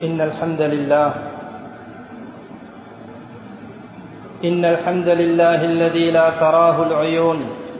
إن الحمد لله إن الحمد لله الذي لا تراه العيون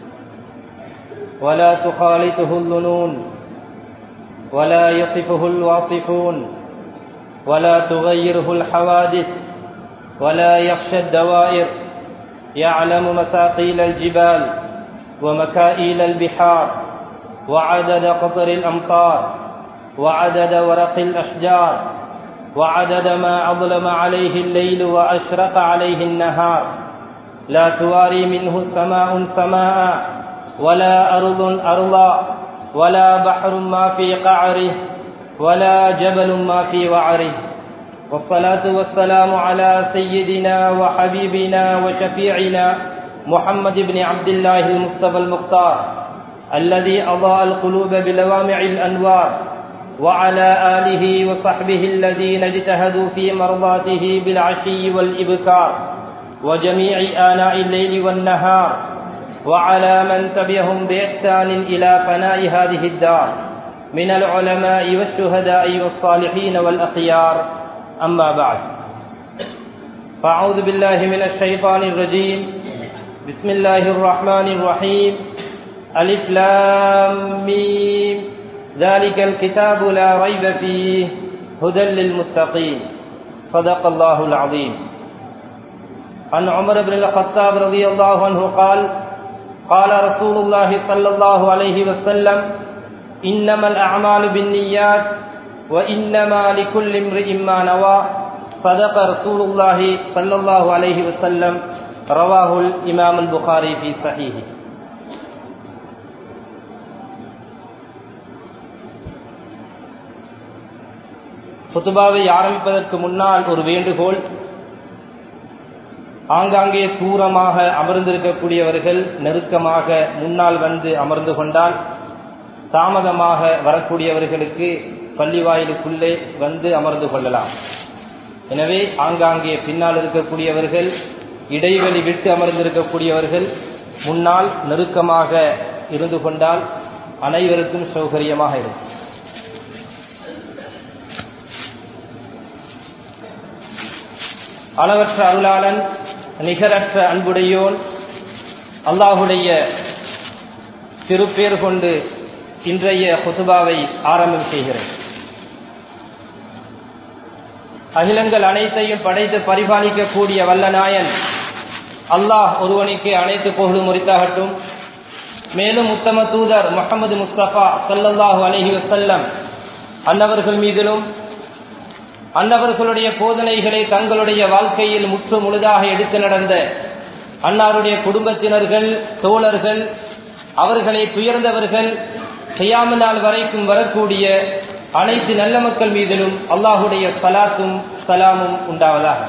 ولا تخالطه الظنون ولا يصفه الواصفون ولا تغيره الحوادث ولا يخشى الدوائر يعلم مثاقيل الجبال ومكائيل البحار وعدد قطر الأمطار وعدد ورق الأشجار وعدد ما أظلم عليه الليل وأشرق عليه النهار لا تواري منه سماء سماء ولا أرض أرضا ولا بحر ما في قعره ولا جبل ما في وعره والصلاة والسلام على سيدنا وحبيبنا وشفيعنا محمد بن عبد الله المصطفى المختار الذي أضاء القلوب بلوامع الأنوار وعلى آله وصحبه الذين اجتهدوا في مرضاته بالعشي والإبكار وجميع آناء الليل والنهار وعلى من تبعهم بإحسان إلى فناء هذه الدار من العلماء والشهداء والصالحين والأخيار أما بعد فأعوذ بالله من الشيطان الرجيم بسم الله الرحمن الرحيم ألف لام ميم ذلك الكتاب لا ريب فيه هدى للمتقين صدق الله العظيم عن عمر بن الخطاب رضي الله عنه قال قال رسول الله صلى الله عليه وسلم إنما الأعمال بالنيات وإنما لكل امرئ ما نوى صدق رسول الله صلى الله عليه وسلم رواه الإمام البخاري في صحيحه சுத்துபாவை ஆரம்பிப்பதற்கு முன்னால் ஒரு வேண்டுகோள் ஆங்காங்கே தூரமாக அமர்ந்திருக்கக்கூடியவர்கள் நெருக்கமாக முன்னால் வந்து அமர்ந்து கொண்டால் தாமதமாக வரக்கூடியவர்களுக்கு பள்ளி வாயிலுக்குள்ளே வந்து அமர்ந்து கொள்ளலாம் எனவே ஆங்காங்கே பின்னால் இருக்கக்கூடியவர்கள் இடைவெளி விட்டு அமர்ந்திருக்கக்கூடியவர்கள் முன்னால் நெருக்கமாக இருந்து கொண்டால் அனைவருக்கும் சௌகரியமாக இருக்கும் அளவற்ற அருளாளன் நிகரற்ற அன்புடையோன் அல்லாஹுடைய திருப்பேர் கொண்டு இன்றைய குத்துபாவை ஆரம்பம் செய்கிறேன் அகிலங்கள் அனைத்தையும் படைத்து பரிபாலிக்கக்கூடிய வல்லநாயன் அல்லாஹ் ஒருவனுக்கு அனைத்து புகழும் முறித்தாகட்டும் மேலும் உத்தம தூதர் முகமது முஸ்தபா சல்லல்லாஹு அலஹி வசல்லம் அன்னவர்கள் மீதிலும் அன்னவர்களுடைய போதனைகளை தங்களுடைய வாழ்க்கையில் முற்று முழுதாக எடுத்து நடந்த அன்னாருடைய குடும்பத்தினர்கள் தோழர்கள் அவர்களை துயர்ந்தவர்கள் செய்யாம நாள் வரைக்கும் வரக்கூடிய அனைத்து நல்ல மக்கள் மீதிலும் அல்லாஹுடைய சலாத்தும் சலாமும் உண்டாவதாக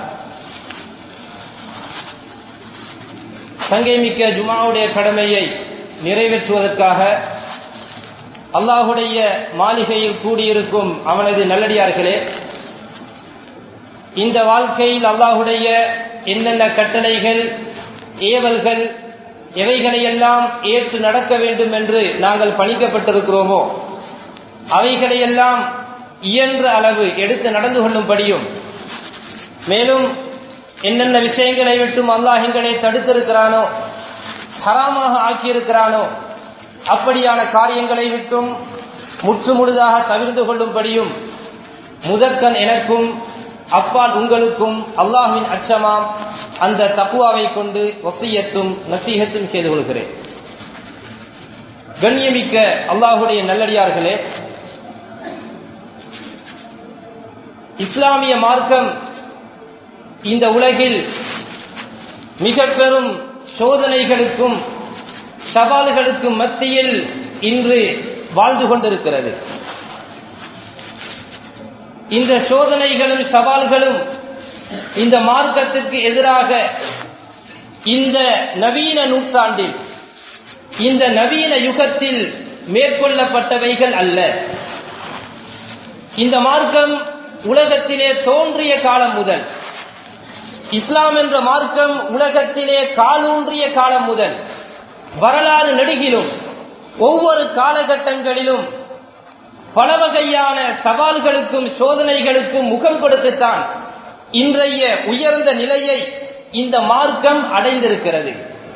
சங்கைமிக்க ஜுமாவுடைய கடமையை நிறைவேற்றுவதற்காக அல்லாஹுடைய மாளிகையில் கூடியிருக்கும் அவனது நல்லடியார்களே இந்த வாழ்க்கையில் அல்லாஹுடைய என்னென்ன கட்டளைகள் ஏவல்கள் எவைகளையெல்லாம் ஏற்று நடக்க வேண்டும் என்று நாங்கள் பணிக்கப்பட்டிருக்கிறோமோ அவைகளையெல்லாம் இயன்ற அளவு எடுத்து நடந்து கொள்ளும்படியும் மேலும் என்னென்ன விஷயங்களை விட்டும் அல்லாஹ் எங்களை தடுத்திருக்கிறானோ ஹராமாக ஆக்கியிருக்கிறானோ அப்படியான காரியங்களை விட்டும் முற்று முழுதாக தவிர்த்து கொள்ளும்படியும் முதற்கண் எனக்கும் அப்பால் உங்களுக்கும் அல்லாஹின் அச்சமாம் அந்த தப்புவாவை கொண்டு ஒப்பியத்தும் நசீகத்தும் செய்து கொள்கிறேன் கண்ணியமிக்க அல்லாஹுடைய நல்லடியார்களே இஸ்லாமிய மார்க்கம் இந்த உலகில் மிக பெரும் சோதனைகளுக்கும் சவால்களுக்கும் மத்தியில் இன்று வாழ்ந்து கொண்டிருக்கிறது இந்த சோதனைகளும் சவால்களும் இந்த மார்க்கத்துக்கு எதிராக இந்த நவீன நூற்றாண்டில் இந்த நவீன யுகத்தில் மேற்கொள்ளப்பட்டவைகள் அல்ல இந்த மார்க்கம் உலகத்திலே தோன்றிய காலம் முதல் இஸ்லாம் என்ற மார்க்கம் உலகத்திலே காலூன்றிய காலம் முதல் வரலாறு நெடுகிலும் ஒவ்வொரு காலகட்டங்களிலும் பல வகையான சவால்களுக்கும் சோதனைகளுக்கும் முகம் கொடுத்துத்தான் இன்றைய உயர்ந்த நிலையை இந்த மார்க்கம் அடைந்திருக்கிறது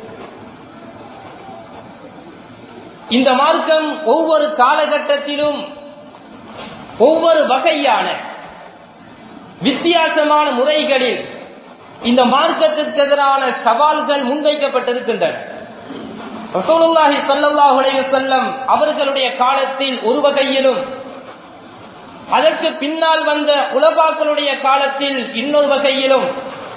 இந்த மார்க்கம் ஒவ்வொரு காலகட்டத்திலும் ஒவ்வொரு வகையான வித்தியாசமான முறைகளில் இந்த மார்க்கத்திற்கு எதிரான சவால்கள் முன்வைக்கப்பட்டிருக்கின்றன ரசூலுல்லாஹி ஸல்லல்லாஹு அலைஹி வஸல்லம் அவர்களுடைய காலத்தில் ஒரு வகையிலும் அதற்கு பின்னால் வந்த உலபாக்களுடைய காலத்தில் இன்னொரு வகையிலும்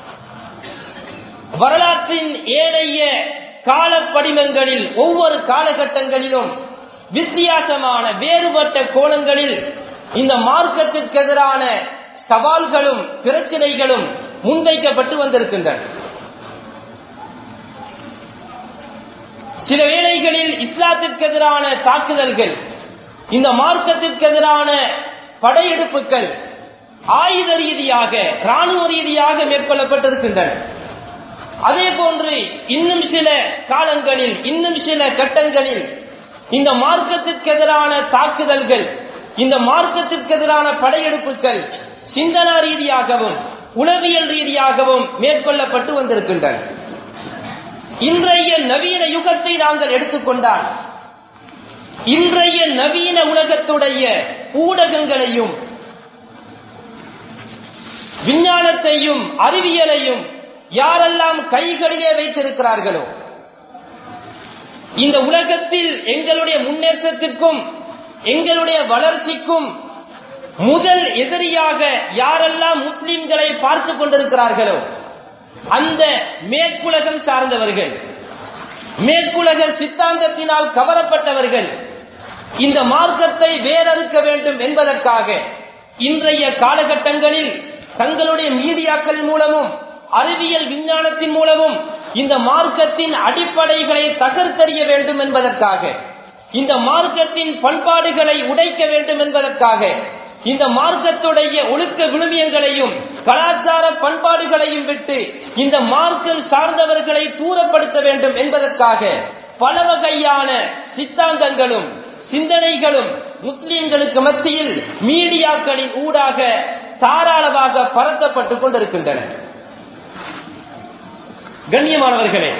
வரலாற்றின் ஏழைய கால படிமங்களில் ஒவ்வொரு காலகட்டங்களிலும் வித்தியாசமான வேறுபட்ட கோணங்களில் இந்த மார்க்கத்திற்கு எதிரான சவால்களும் பிரச்சனைகளும் முன்வைக்கப்பட்டு வந்திருக்கின்றன சில வேளைகளில் இஸ்லாத்திற்கு எதிரான தாக்குதல்கள் இந்த மார்க்கத்திற்கு எதிரான படையெடுப்புகள் ஆயுத ரீதியாக ராணுவ ரீதியாக மேற்கொள்ளப்பட்டிருக்கின்றன அதே போன்று இன்னும் சில காலங்களில் இன்னும் சில கட்டங்களில் இந்த மார்க்கத்திற்கு எதிரான தாக்குதல்கள் இந்த மார்க்கத்திற்கு எதிரான படையெடுப்புகள் சிந்தனா ரீதியாகவும் உளவியல் ரீதியாகவும் மேற்கொள்ளப்பட்டு வந்திருக்கின்றன இன்றைய நவீன யுகத்தை நாங்கள் எடுத்துக்கொண்டால் இன்றைய நவீன உலகத்துடைய ஊடகங்களையும் விஞ்ஞானத்தையும் அறிவியலையும் யாரெல்லாம் கைகளிலே வைத்திருக்கிறார்களோ இந்த உலகத்தில் எங்களுடைய முன்னேற்றத்திற்கும் எங்களுடைய வளர்ச்சிக்கும் முதல் எதிரியாக யாரெல்லாம் முஸ்லிம்களை பார்த்து கொண்டிருக்கிறார்களோ அந்த மேற்குலகம் சார்ந்தவர்கள் மேற்குலக சித்தாந்தத்தினால் கவரப்பட்டவர்கள் இந்த மார்க்கத்தை வேறறுக்க வேண்டும் என்பதற்காக இன்றைய காலகட்டங்களில் தங்களுடைய மீடியாக்கள் மூலமும் அறிவியல் விஞ்ஞானத்தின் மூலமும் இந்த மார்க்கத்தின் அடிப்படைகளை தகர்த்தறிய வேண்டும் என்பதற்காக இந்த மார்க்கத்தின் பண்பாடுகளை உடைக்க வேண்டும் என்பதற்காக இந்த மார்க்கத்துடைய ஒழுக்க விழுமியங்களையும் கலாச்சார பண்பாடுகளையும் விட்டு இந்த மார்க்கம் சார்ந்தவர்களை தூரப்படுத்த வேண்டும் என்பதற்காக பல வகையான சித்தாந்தங்களும் சிந்தனைகளும் முஸ்லிம்களுக்கு மத்தியில் மீடியாக்களின் ஊடாக தாராளமாக பரத்தப்பட்டுக் கொண்டிருக்கின்றன கண்ணியமானவர்களே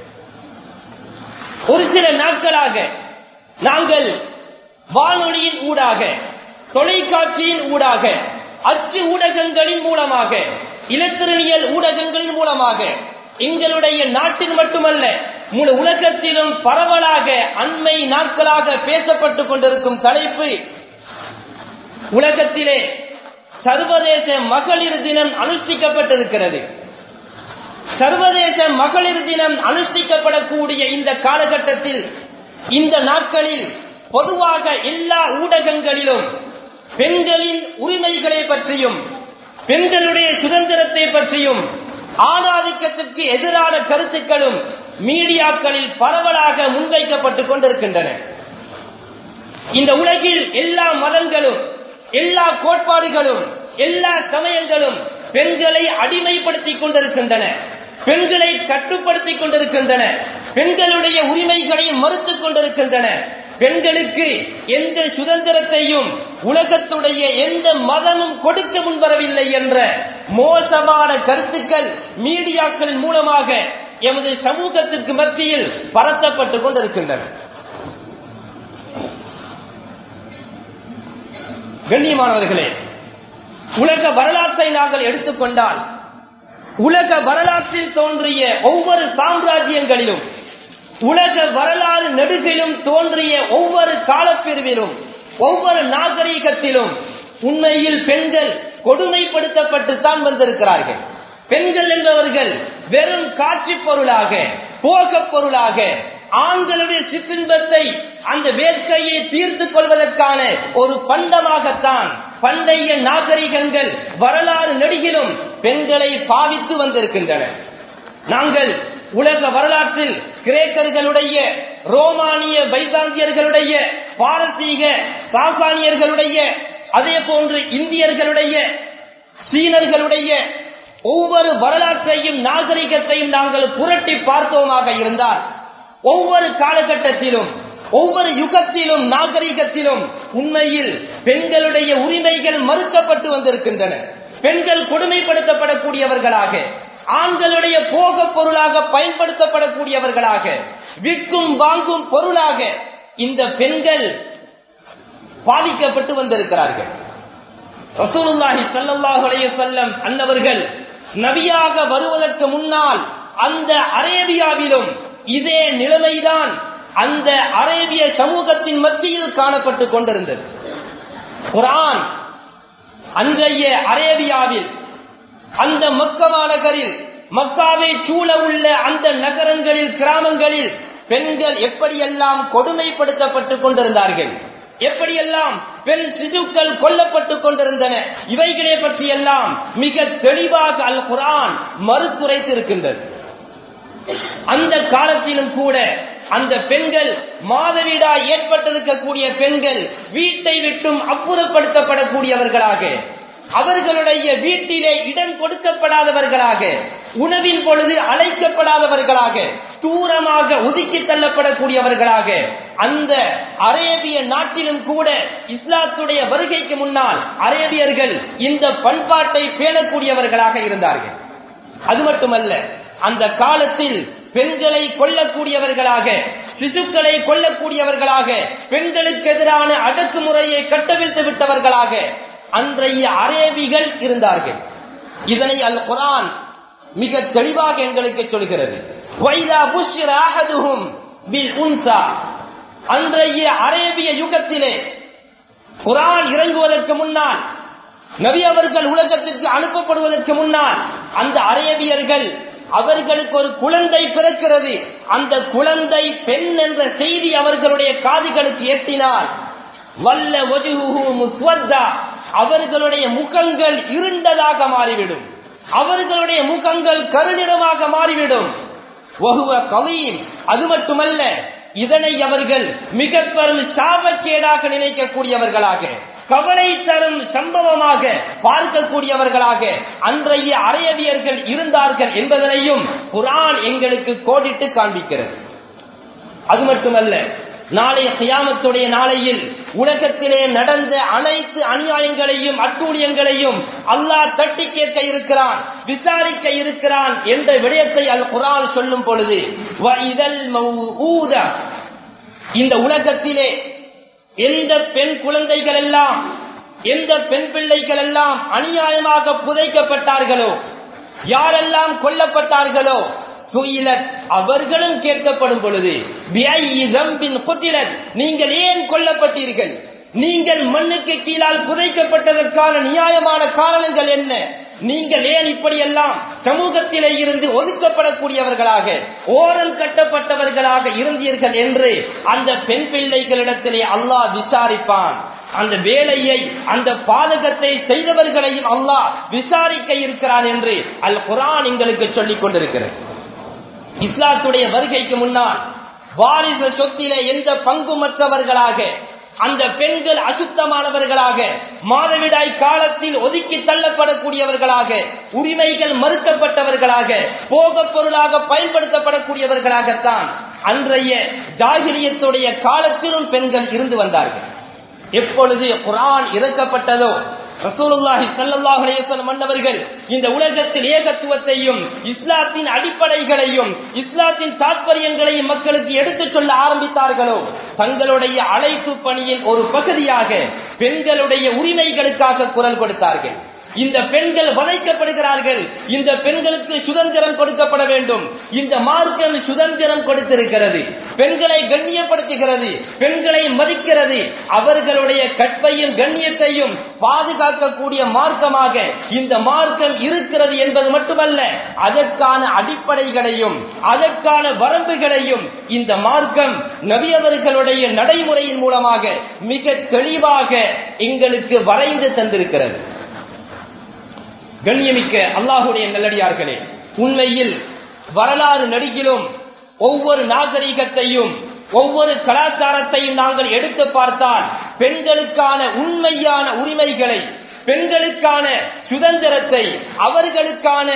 ஒரு சில நாட்களாக நாங்கள் வானொலியின் ஊடாக தொலைக்காட்சியின் ஊடாக அச்சு ஊடகங்களின் மூலமாக இலத்திரனியல் ஊடகங்களின் மூலமாக எங்களுடைய நாட்டில் மட்டுமல்ல முழு உலகத்திலும் பரவலாக அண்மை நாட்களாக பேசப்பட்டுக் கொண்டிருக்கும் தலைப்பு உலகத்திலே சர்வதேச மகளிர் தினம் அனுஷ்டிக்கப்பட்டிருக்கிறது சர்வதேச மகளிர் தினம் அனுஷ்டிக்கப்படக்கூடிய இந்த காலகட்டத்தில் இந்த நாட்களில் பொதுவாக எல்லா ஊடகங்களிலும் பெண்களின் உரிமைகளை பற்றியும் பெண்களுடைய சுதந்திரத்தை பற்றியும் ஆணாதிக்கத்திற்கு எதிரான கருத்துக்களும் மீடியாக்களில் பரவலாக முன்வைக்கப்பட்டுக் கொண்டிருக்கின்றன இந்த உலகில் எல்லா மதங்களும் எல்லா கோட்பாடுகளும் எல்லா சமயங்களும் பெண்களை அடிமைப்படுத்திக் கொண்டிருக்கின்றன பெண்களை கட்டுப்படுத்திக் கொண்டிருக்கின்றன பெண்களுடைய உரிமைகளை மறுத்துக் கொண்டிருக்கின்றன பெண்களுக்கு எந்த சுதந்திரத்தையும் உலகத்துடைய எந்த மதமும் கொடுக்க முன்வரவில்லை என்ற மோசமான கருத்துக்கள் மீடியாக்களின் மூலமாக எமது சமூகத்திற்கு மத்தியில் பரத்தப்பட்டுக் கொண்டிருக்கின்றன கண்ணியமானவர்களே உலக வரலாற்றை நாங்கள் எடுத்துக்கொண்டால் உலக வரலாற்றில் தோன்றிய ஒவ்வொரு சாம்ராஜ்யங்களிலும் உலக வரலாறு நெடுகிலும் தோன்றிய ஒவ்வொரு காலப்பிரிவிலும் ஒவ்வொரு நாகரீகத்திலும் உண்மையில் பெண்கள் கொடுமைப்படுத்தப்பட்டுத்தான் வந்திருக்கிறார்கள் பெண்கள் என்பவர்கள் வெறும் காட்சி பொருளாக போகப் பொருளாக ஆண்களுடைய சிற்றின்பத்தை அந்த வேட்கையை தீர்த்துக் கொள்வதற்கான ஒரு பண்டமாகத்தான் பண்டைய நாகரிகங்கள் வரலாறு நெடுகிலும் பெண்களை பாவித்து வந்திருக்கின்றன நாங்கள் உலக வரலாற்றில் கிரேக்கர்களுடைய ரோமானிய பைசாந்தியர்களுடைய பாரசீக சாசானியர்களுடைய அதே போன்று இந்தியர்களுடைய சீனர்களுடைய ஒவ்வொரு வரலாற்றையும் நாகரிகத்தையும் நாங்கள் புரட்டி பார்த்தோமாக இருந்தால் ஒவ்வொரு காலகட்டத்திலும் ஒவ்வொரு யுகத்திலும் நாகரிகத்திலும் உண்மையில் பெண்களுடைய உரிமைகள் மறுக்கப்பட்டு வந்திருக்கின்றன பெண்கள் கொடுமைப்படுத்தப்படக்கூடியவர்களாக ஆண்களுடைய போக பொருளாக பயன்படுத்தப்படக்கூடியவர்களாக விற்கும் வாங்கும் பொருளாக இந்த பெண்கள் பாதிக்கப்பட்டு வந்திருக்கிறார்கள் ரசூலுல்லாஹி ஸல்லல்லாஹு அலைஹி வஸல்லம் அன்னவர்கள் நபியாக வருவதற்கு முன்னால் அந்த அரேபியாவிலும் இதே நிலைமைதான் அந்த அரேபிய சமூகத்தின் மத்தியில் காணப்பட்டுக் கொண்டிருந்தது குரான் அன்றைய அரேபியாவில் அந்த மக்கமா நகரில் மக்காவை சூழ உள்ள அந்த நகரங்களில் கிராமங்களில் பெண்கள் எப்படியெல்லாம் கொடுமைப்படுத்தப்பட்டுக் கொண்டிருந்தார்கள் எப்படியெல்லாம் பெண் சிசுக்கள் கொல்லப்பட்டுக் கொண்டிருந்தன இவைகளை பற்றி எல்லாம் மிக தெளிவாக அல் குரான் மறுத்துரைத்திருக்கின்றது அந்த காலத்திலும் கூட அந்த பெண்கள் மாதவிடா ஏற்பட்டிருக்கக்கூடிய பெண்கள் வீட்டை விட்டும் அப்புறப்படுத்தப்படக்கூடியவர்களாக அவர்களுடைய வீட்டிலே இடம் கொடுக்கப்படாதவர்களாக உணவின் பொழுது அழைக்கப்படாதவர்களாக தூரமாக ஒதுக்கி தள்ளப்படக்கூடியவர்களாக அந்த அரேபிய நாட்டிலும் கூட இஸ்லாத்துடைய வருகைக்கு முன்னால் அரேபியர்கள் இந்த பண்பாட்டை பேணக்கூடியவர்களாக இருந்தார்கள் அது மட்டுமல்ல அந்த காலத்தில் பெண்களை கொல்லக்கூடியவர்களாக சிசுக்களை கொல்லக்கூடியவர்களாக பெண்களுக்கு எதிரான அடக்குமுறையை கட்டவிழ்த்து விட்டவர்களாக அன்றைய அரேபிகள் இருந்தார்கள் இதனை அல் குரான் மிக தெளிவாக எங்களுக்கு சொல்கிறது வைதா புஷ்ர அஹதுஹும் பில் உன்சா அன்றைய அரேபிய யுகத்திலே குரான் இறங்குவதற்கு முன்னால் நபி அவர்கள் உலகத்திற்கு அனுப்பப்படுவதற்கு முன்னால் அந்த அரேபியர்கள் அவர்களுக்கு ஒரு குழந்தை பிறக்கிறது அந்த குழந்தை பெண் என்ற செய்தி அவர்களுடைய காதுகளுக்கு எட்டினால் வல்ல வஜுஹு முஸ்வத்தா அவர்களுடைய முகங்கள் இருண்டதாக மாறிவிடும் அவர்களுடைய முகங்கள் கருநிறமாக மாறிவிடும் வகுவ கலீம் அது மட்டுமல்ல இதனை அவர்கள் மிக பெரும் சாபக்கேடாக நினைக்கக்கூடியவர்களாக கவலை தரும் சம்பவமாக பார்க்கக்கூடியவர்களாக அன்றைய அரேபியர்கள் இருந்தார்கள் என்பதனையும் குரான் எங்களுக்கு கோடிட்டு காண்பிக்கிறது அது மட்டுமல்ல நாளைய கியாமத்துடைய நாளையில் உலகத்திலே நடந்த அனைத்து அநியாயங்களையும் அட்டூழியங்களையும் அல்லாஹ் தட்டி கேட்க இருக்கிறான் விசாரிக்க இருக்கிறான் என்ற விடயத்தை அல் குரான் சொல்லும் பொழுது இந்த உலகத்திலே எந்த பெண் குழந்தைகள் எல்லாம் எந்த பெண் பிள்ளைகள் எல்லாம் அநியாயமாக புதைக்கப்பட்டார்களோ யாரெல்லாம் கொல்லப்பட்டார்களோ அவர்களும் கேட்கப்படும் பொழுது நீங்கள் ஏன் கொல்லப்பட்டீர்கள் நீங்கள் மண்ணுக்கு கீழால் புதைக்கப்பட்டதற்கான நியாயமான காரணங்கள் என்ன நீங்கள் ஏன் இப்படியெல்லாம் சமூகத்திலே இருந்து ஒதுக்கப்படக்கூடியவர்களாக ஓரம் கட்டப்பட்டவர்களாக இருந்தீர்கள் என்று அந்த பெண் பிள்ளைகளிடத்திலே அல்லாஹ் விசாரிப்பான் அந்த வேலையை அந்த பாதகத்தை செய்தவர்களையும் அல்லாஹ் விசாரிக்க இருக்கிறான் என்று அல் குரான் எங்களுக்கு சொல்லிக் கொண்டிருக்கிறது இஸ்லாத்துடைய வருகைக்கு முன்னால் வாரிசு சொத்திலே எந்த பங்குமற்றவர்களாக அந்த பெண்கள் அசுத்தமானவர்களாக மாதவிடாய் காலத்தில் ஒதுக்கி தள்ளப்படக்கூடியவர்களாக உரிமைகள் மறுக்கப்பட்டவர்களாக போக பொருளாக பயன்படுத்தப்படக்கூடியவர்களாகத்தான் அன்றைய ஜாகிரியத்துடைய காலத்திலும் பெண்கள் இருந்து வந்தார்கள் எப்பொழுது குரான் இறக்கப்பட்டதோ ரசூலுல்லாஹி ஸல்லல்லாஹு அலைஹி வஸல்லம் மன்னவர்கள் இந்த உலகத்தில் ஏகத்துவத்தையும் இஸ்லாத்தின் அடிப்படைகளையும் இஸ்லாத்தின் தாற்பயங்களையும் மக்களுக்கு எடுத்துச் சொல்ல ஆரம்பித்தார்களோ தங்களுடைய அழைப்பு பணியின் ஒரு பகுதியாக பெண்களுடைய உரிமைகளுக்காக குரல் கொடுத்தார்கள் இந்த பெண்கள் வதைக்கப்படுகிறார்கள் இந்த பெண்களுக்கு சுதந்திரம் கொடுக்கப்பட வேண்டும் இந்த மார்க்கம் சுதந்திரம் கொடுத்திருக்கிறது பெண்களை கண்ணியப்படுத்துகிறது பெண்களை மதிக்கிறது அவர்களுடைய கற்பையும் கண்ணியத்தையும் பாதுகாக்கக்கூடிய மார்க்கமாக இந்த மார்க்கம் இருக்கிறது என்பது மட்டுமல்ல அதற்கான அடிப்படைகளையும் அதற்கான வரம்புகளையும் இந்த மார்க்கம் நபியவர்களுடைய நடைமுறையின் மூலமாக மிக தெளிவாக எங்களுக்கு வரைந்து தந்திருக்கிறது கண்ணியமிக்க அல்லாஹுடைய நல்லடியார்களே உண்மையில் வரலாறு நடிகிலும் ஒவ்வொரு நாகரிகத்தையும் ஒவ்வொரு கலாச்சாரத்தையும் நாங்கள் எடுத்து பார்த்தால் பெண்களுக்கான உண்மையான உரிமைகளை பெண்களுக்கான சுதந்திரத்தை அவர்களுக்கான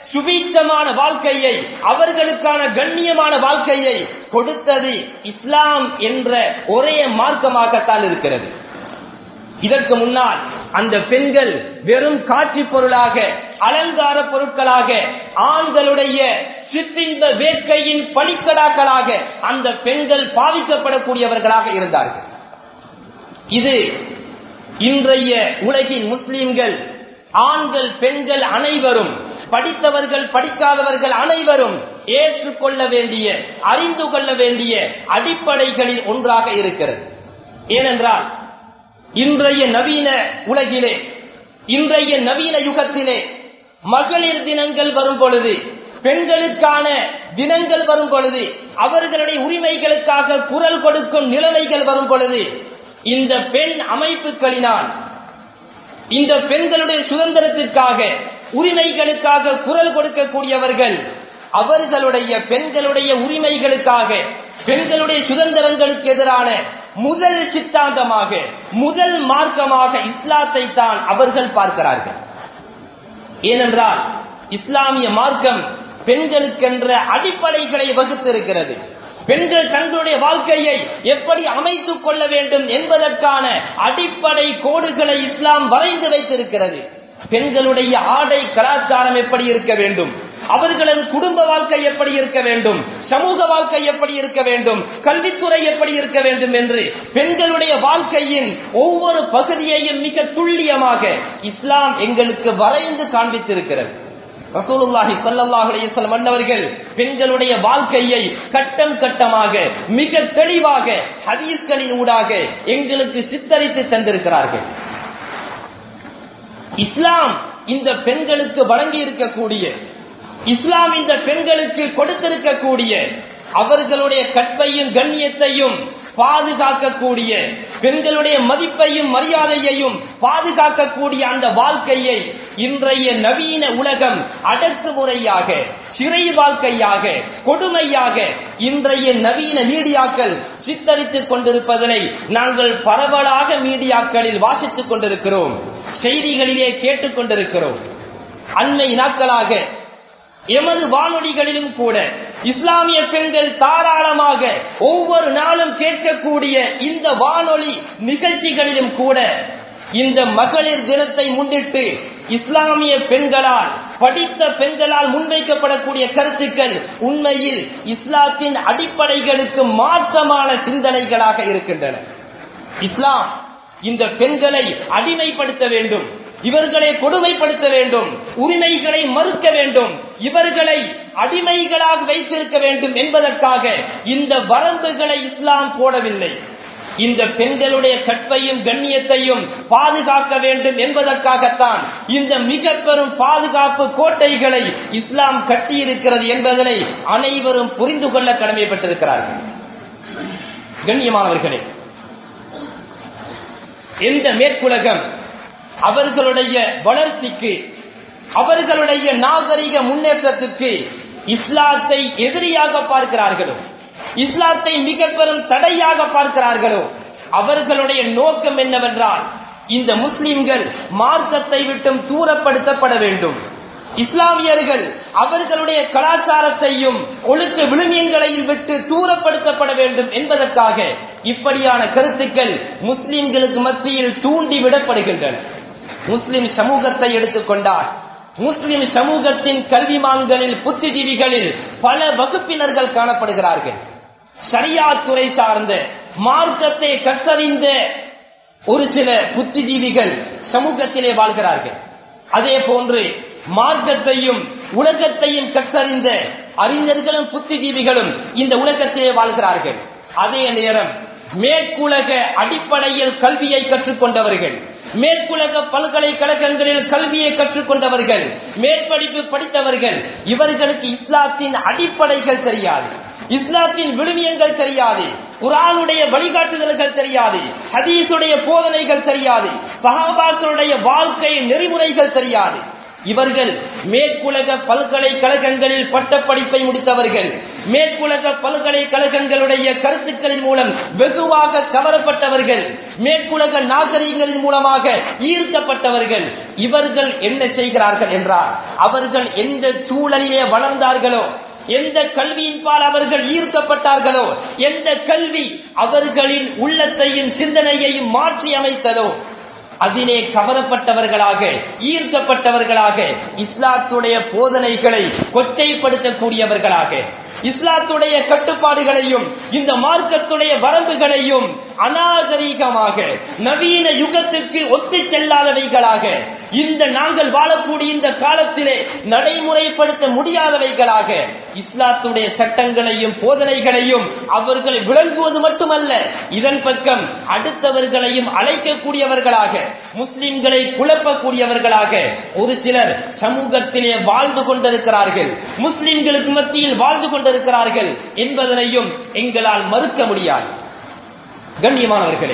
சுபீட்சமான வாழ்க்கையை அவர்களுக்கான கண்ணியமான வாழ்க்கையை கொடுத்தது இஸ்லாம் என்ற ஒரே மார்க்கமாகத்தான் இருக்கிறது இதற்கு முன்னால் அந்த பெண்கள் வெறும் காட்சி பொருளாக அலங்கார பொருட்களாக ஆண்களுடைய சிற்றின்ப வேட்கையின் பலிக்கடாக்களாக அந்த பெண்கள் பாவிக்கப்படக்கூடியவர்களாக இருந்தார்கள் இது இன்றைய உலகின் முஸ்லிம்கள் ஆண்கள் பெண்கள் அனைவரும் படித்தவர்கள் படிக்காதவர்கள் அனைவரும் ஏற்றுக்கொள்ள வேண்டிய அறிந்து கொள்ள வேண்டிய அடிப்படைகளில் ஒன்றாக இருக்கிறது ஏனென்றால் இன்றைய நவீன உலகிலே இன்றைய நவீன யுகத்திலே மகளிர் தினங்கள் வரும் பொழுது பெண்களுக்கான தினங்கள் வரும் பொழுது அவர்களுடைய உரிமைகளுக்காக குரல் கொடுக்கும் நிலைமைகள் வரும் பொழுது இந்த பெண் அமைப்புகளினால் இந்த பெண்களுடைய சுதந்திரத்திற்காக உரிமைகளுக்காக குரல் கொடுக்கக்கூடியவர்கள் அவர்களுடைய பெண்களுடைய உரிமைகளுக்காக பெண்களுடைய சுதந்திரங்களுக்கு எதிரான முதல் சித்தாந்தமாக முதல் மார்க்கமாக இஸ்லாத்தை தான் அவர்கள் பார்க்கிறார்கள் ஏனென்றால் இஸ்லாமிய மார்க்கம் பெண்களுக்கென்ற அடிப்படைகளை வகுத்திருக்கிறது பெண்கள் தங்களுடைய வாழ்க்கையை எப்படி அமைத்துக் கொள்ள வேண்டும் என்பதற்கான அடிப்படை கோடுகளை இஸ்லாம் வரைந்து வைத்திருக்கிறது பெண்களுடைய ஆடை கலாச்சாரம் எப்படி இருக்க வேண்டும் அவர்களது குடும்ப வாழ்க்கை எப்படி இருக்க வேண்டும் சமூக வாழ்க்கை எப்படி இருக்க வேண்டும் கல்வித்துறை எப்படி இருக்க வேண்டும் என்று பெண்களுடைய வாழ்க்கையின் ஒவ்வொரு பகுதியையும் மிக துல்லியமாக இஸ்லாம் எங்களுக்கு வரைந்து காண்பித்திருக்கிறது ரசூலுல்லாஹி ஸல்லல்லாஹு அலைஹி வஸல்லம் மன்னவர்கள் பெண்களுடைய வாழ்க்கையை கட்டம் கட்டமாக மிக தெளிவாக ஹதீஸ்களின் ஊடாக எங்களுக்கு சித்தரித்து தந்திருக்கிறார்கள் இஸ்லாம் இந்த பெண்களுக்கு வழங்கி இருக்கக்கூடிய இஸ்லாம் இந்த பெண்களுக்கு கொடுத்திருக்கக்கூடிய அவர்களுடைய கற்பையும் கண்ணியத்தையும் பாதுகாக்கக்கூடிய பெண்களுடைய மதிப்பையும் மரியாதையையும் பாதுகாக்கக்கூடிய அந்த வாழ்க்கையை இன்றைய நவீன உலகம் அடக்குமுறையாக சிறை வாழ்க்கையாக கொடுமையாக இன்றைய நவீன மீடியாக்கள் சித்தரித்துக் கொண்டிருப்பதனை நாங்கள் பரவலாக மீடியாக்களில் வாசித்துக் கொண்டிருக்கிறோம் செய்திகளிலே கேட்டுக் கொண்டிருக்கிறோம் அண்மை நாட்களாக எமது வானொலிகளிலும் கூட இஸ்லாமிய பெண்கள் தாராளமாக ஒவ்வொரு நாளும் கேட்கக்கூடிய இந்த வானொலி நிகழ்ச்சிகளிலும் கூட இந்த மகளிர் தினத்தை முன்னிட்டு இஸ்லாமிய பெண்களால் படித்த பெண்களால் முன்வைக்கப்படக்கூடிய கருத்துக்கள் உண்மையில் இஸ்லாத்தின் அடிப்படைகளுக்கு மாற்றமான சிந்தனைகளாக இருக்கின்றன இஸ்லாம் இந்த பெண்களை அடிமைப்படுத்த வேண்டும் இவர்களை கொடுமைப்படுத்த வேண்டும் உரிமைகளை மறுக்க வேண்டும் இவர்களை அடிமைகளாக வைத்திருக்க வேண்டும் என்பதற்காக இந்த வரம்புகளை இஸ்லாம் போடவில்லை இந்த பெண்களுடைய கற்பையும் கண்ணியத்தையும் பாதுகாக்க வேண்டும் என்பதற்காகத்தான் இந்த மிக பெரும் பாதுகாப்பு கோட்டைகளை இஸ்லாம் கட்டியிருக்கிறது என்பதனை அனைவரும் புரிந்து கொள்ள கடமைப்பட்டிருக்கிறார்கள் கண்ணியமானவர்களே எந்த மேற்குலகம் அவர்களுடைய வளர்ச்சிக்கு அவர்களுடைய நாகரிக முன்னேற்றத்துக்கு இஸ்லாத்தை எதிரியாக பார்க்கிறார்களோ இஸ்லாத்தை மிக பெரும் தடையாக பார்க்கிறார்களோ அவர்களுடைய நோக்கம் என்னவென்றால் இந்த முஸ்லிம்கள் மார்க்கத்தை விட்டும் தூரப்படுத்தப்பட வேண்டும் இஸ்லாமியர்கள் அவர்களுடைய கலாச்சாரத்தையும் ஒழுக்க விழுமியங்களையும் விட்டு தூரப்படுத்தப்பட வேண்டும் என்பதற்காக இப்படியான கருத்துக்கள் முஸ்லிம்களுக்கு மத்தியில் தூண்டி விடப்படுகின்றன முஸ்லிம் சமூகத்தை எடுத்துக்கொண்டால் முஸ்லிம் சமூகத்தின் கல்விமான்களில் புத்திஜீவிகளில் பல வகுப்பினர்கள் காணப்படுகிறார்கள் சரியா துறை சார்ந்த மார்க்கத்தை கற்றறிந்த ஒரு சில புத்திஜீவிகள் சமூகத்திலே வாழ்கிறார்கள் அதே போன்று மார்க்கத்தையும் உலகத்தையும் கற்றறிந்த அறிஞர்களும் புத்திஜீவிகளும் இந்த உலகத்திலே வாழ்கிறார்கள் அதே நேரம் மேற்குலக அடிப்படையில் கல்வியை கற்றுக்கொண்டவர்கள் மேற்குலக பல்கலைக்கழகங்களில் கல்வியை கற்றுக்கொண்டவர்கள் மேற்படிப்பு படித்தவர்கள் இவர்களுக்கு இஸ்லாத்தின் அடிப்படைகள் தெரியாது இஸ்லாத்தின் விழுமியங்கள் தெரியாது குரானுடைய வழிகாட்டுதல்கள் தெரியாது ஹதீசுடைய போதனைகள் தெரியாது சகாபாக்களுடைய வாழ்க்கை நெறிமுறைகள் தெரியாது இவர்கள் மேற்குலக பல்கலைக்கழகங்களில் பட்டப்படிப்பை முடித்தவர்கள் மேற்குலக பல்கலைக்கழகங்களுடைய கருத்துக்களின் மூலம் வெகுவாக கவரப்பட்டவர்கள் மேற்குலக நாகரிகங்களின் மூலமாக ஈர்க்கப்பட்டவர்கள் இவர்கள் என்ன செய்கிறார்கள் என்றால் அவர்கள் எந்த சூழலிலே வளர்ந்தார்களோ எந்த கல்வியின் பால் அவர்கள் ஈர்க்கப்பட்டார்களோ எந்த கல்வி அவர்களின் உள்ளத்தையும் சிந்தனையையும் மாற்றி அமைத்ததோ அதிலே கவரப்பட்டவர்களாக ஈர்க்கப்பட்டவர்களாக இஸ்லாத்துடைய போதனைகளை கொச்சைப்படுத்தக்கூடியவர்களாக இஸ்லாத்துடைய கட்டுப்பாடுகளையும் இந்த மார்க்கத்துடைய வரம்புகளையும் அநாகரீகமாக நவீன யுகத்திற்கு ஒத்து செல்லாதவைகளாக இந்த நாங்கள் வாழக்கூடிய இந்த காலத்திலே நடைமுறைப்படுத்த முடியாதவைகளாக இஸ்லாத்துடைய சட்டங்களையும் போதனைகளையும் அவர்கள் விளங்குவது மட்டுமல்ல இதன் பக்கம் அடுத்தவர்களையும் அழைக்கக்கூடியவர்களாக முஸ்லிம்களை குழப்பக்கூடியவர்களாக ஒரு சிலர் சமூகத்திலே வாழ்ந்து கொண்டிருக்கிறார்கள் முஸ்லிம்களுக்கு மத்தியில் வாழ்ந்து கொண்டிருக்கிறார்கள் என்பதனையும் எங்களால் மறுக்க முடியாது கண்ணியமானவர்களே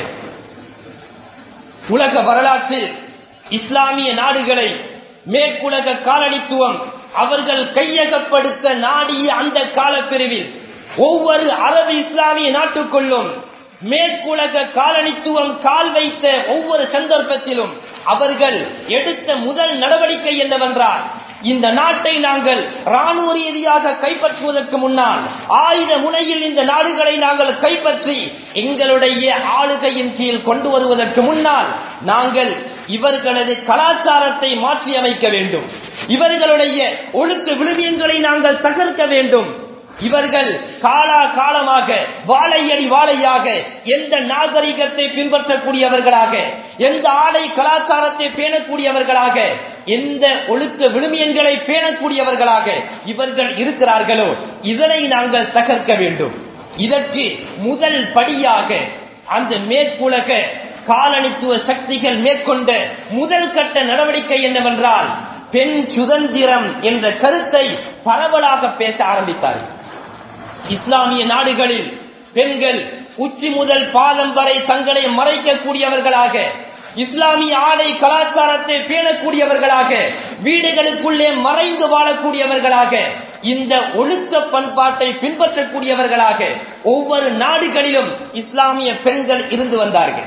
உலக வரலாற்றில் இஸ்லாமிய நாடுகளை மேற்குலக காலனித்துவம் அவர்கள் கையகப்படுத்த நாடிய அந்த காலப்பிரிவில் ஒவ்வொரு அரபு இஸ்லாமிய நாட்டுக்குள்ளும் மேற்குலக காலனித்துவம் கால் வைத்த ஒவ்வொரு சந்தர்ப்பத்திலும் அவர்கள் எடுத்த முதல் நடவடிக்கை என்னவென்றால் இந்த நாட்டை நாங்கள் ராணுவ ரீதியாக கைப்பற்றுவதற்கு முன்னால் ஆயுத முனையில் இந்த நாடுகளை நாங்கள் கைப்பற்றி எங்களுடைய ஆளுகையின் கீழ் கொண்டு வருவதற்கு முன்னால் நாங்கள் இவர்களது கலாச்சாரத்தை மாற்றி அமைக்க வேண்டும் இவர்களுடைய ஒழுக்க விழுமியங்களை நாங்கள் தகர்க்க வேண்டும் இவர்கள் காலா காலமாக வாழையடி வாழையாக எந்த நாகரிகத்தை பின்பற்றக்கூடியவர்களாக எந்த ஆடை கலாச்சாரத்தை பேணக்கூடியவர்களாக எந்த ஒழுக்க விழுமியங்களை பேணக்கூடியவர்களாக இவர்கள் இருக்கிறார்களோ இதனை நாங்கள் தகர்க்க வேண்டும் இதற்கு முதல் படியாக அந்த மேற்குலக காலனித்துவ சக்திகள் மேற்கொண்ட முதல் கட்ட நடவடிக்கை என்னவென்றால் பெண் சுதந்திரம் என்ற கருத்தை பரவலாக பேச ஆரம்பித்தார்கள் இஸ்லாமிய நாடுகளில் பெண்கள் உச்சி முதல் பாதம் வரை தங்களை மறைக்கக்கூடியவர்களாக இஸ்லாமிய ஆடை கலாச்சாரத்தை பேணக்கூடியவர்களாக வீடுகளுக்குள்ளே மறைந்து வாழக்கூடியவர்களாக இந்த ஒழுக்க பண்பாட்டை பின்பற்றக்கூடியவர்களாக ஒவ்வொரு நாடுகளிலும் இஸ்லாமிய பெண்கள் இருந்து வந்தார்கள்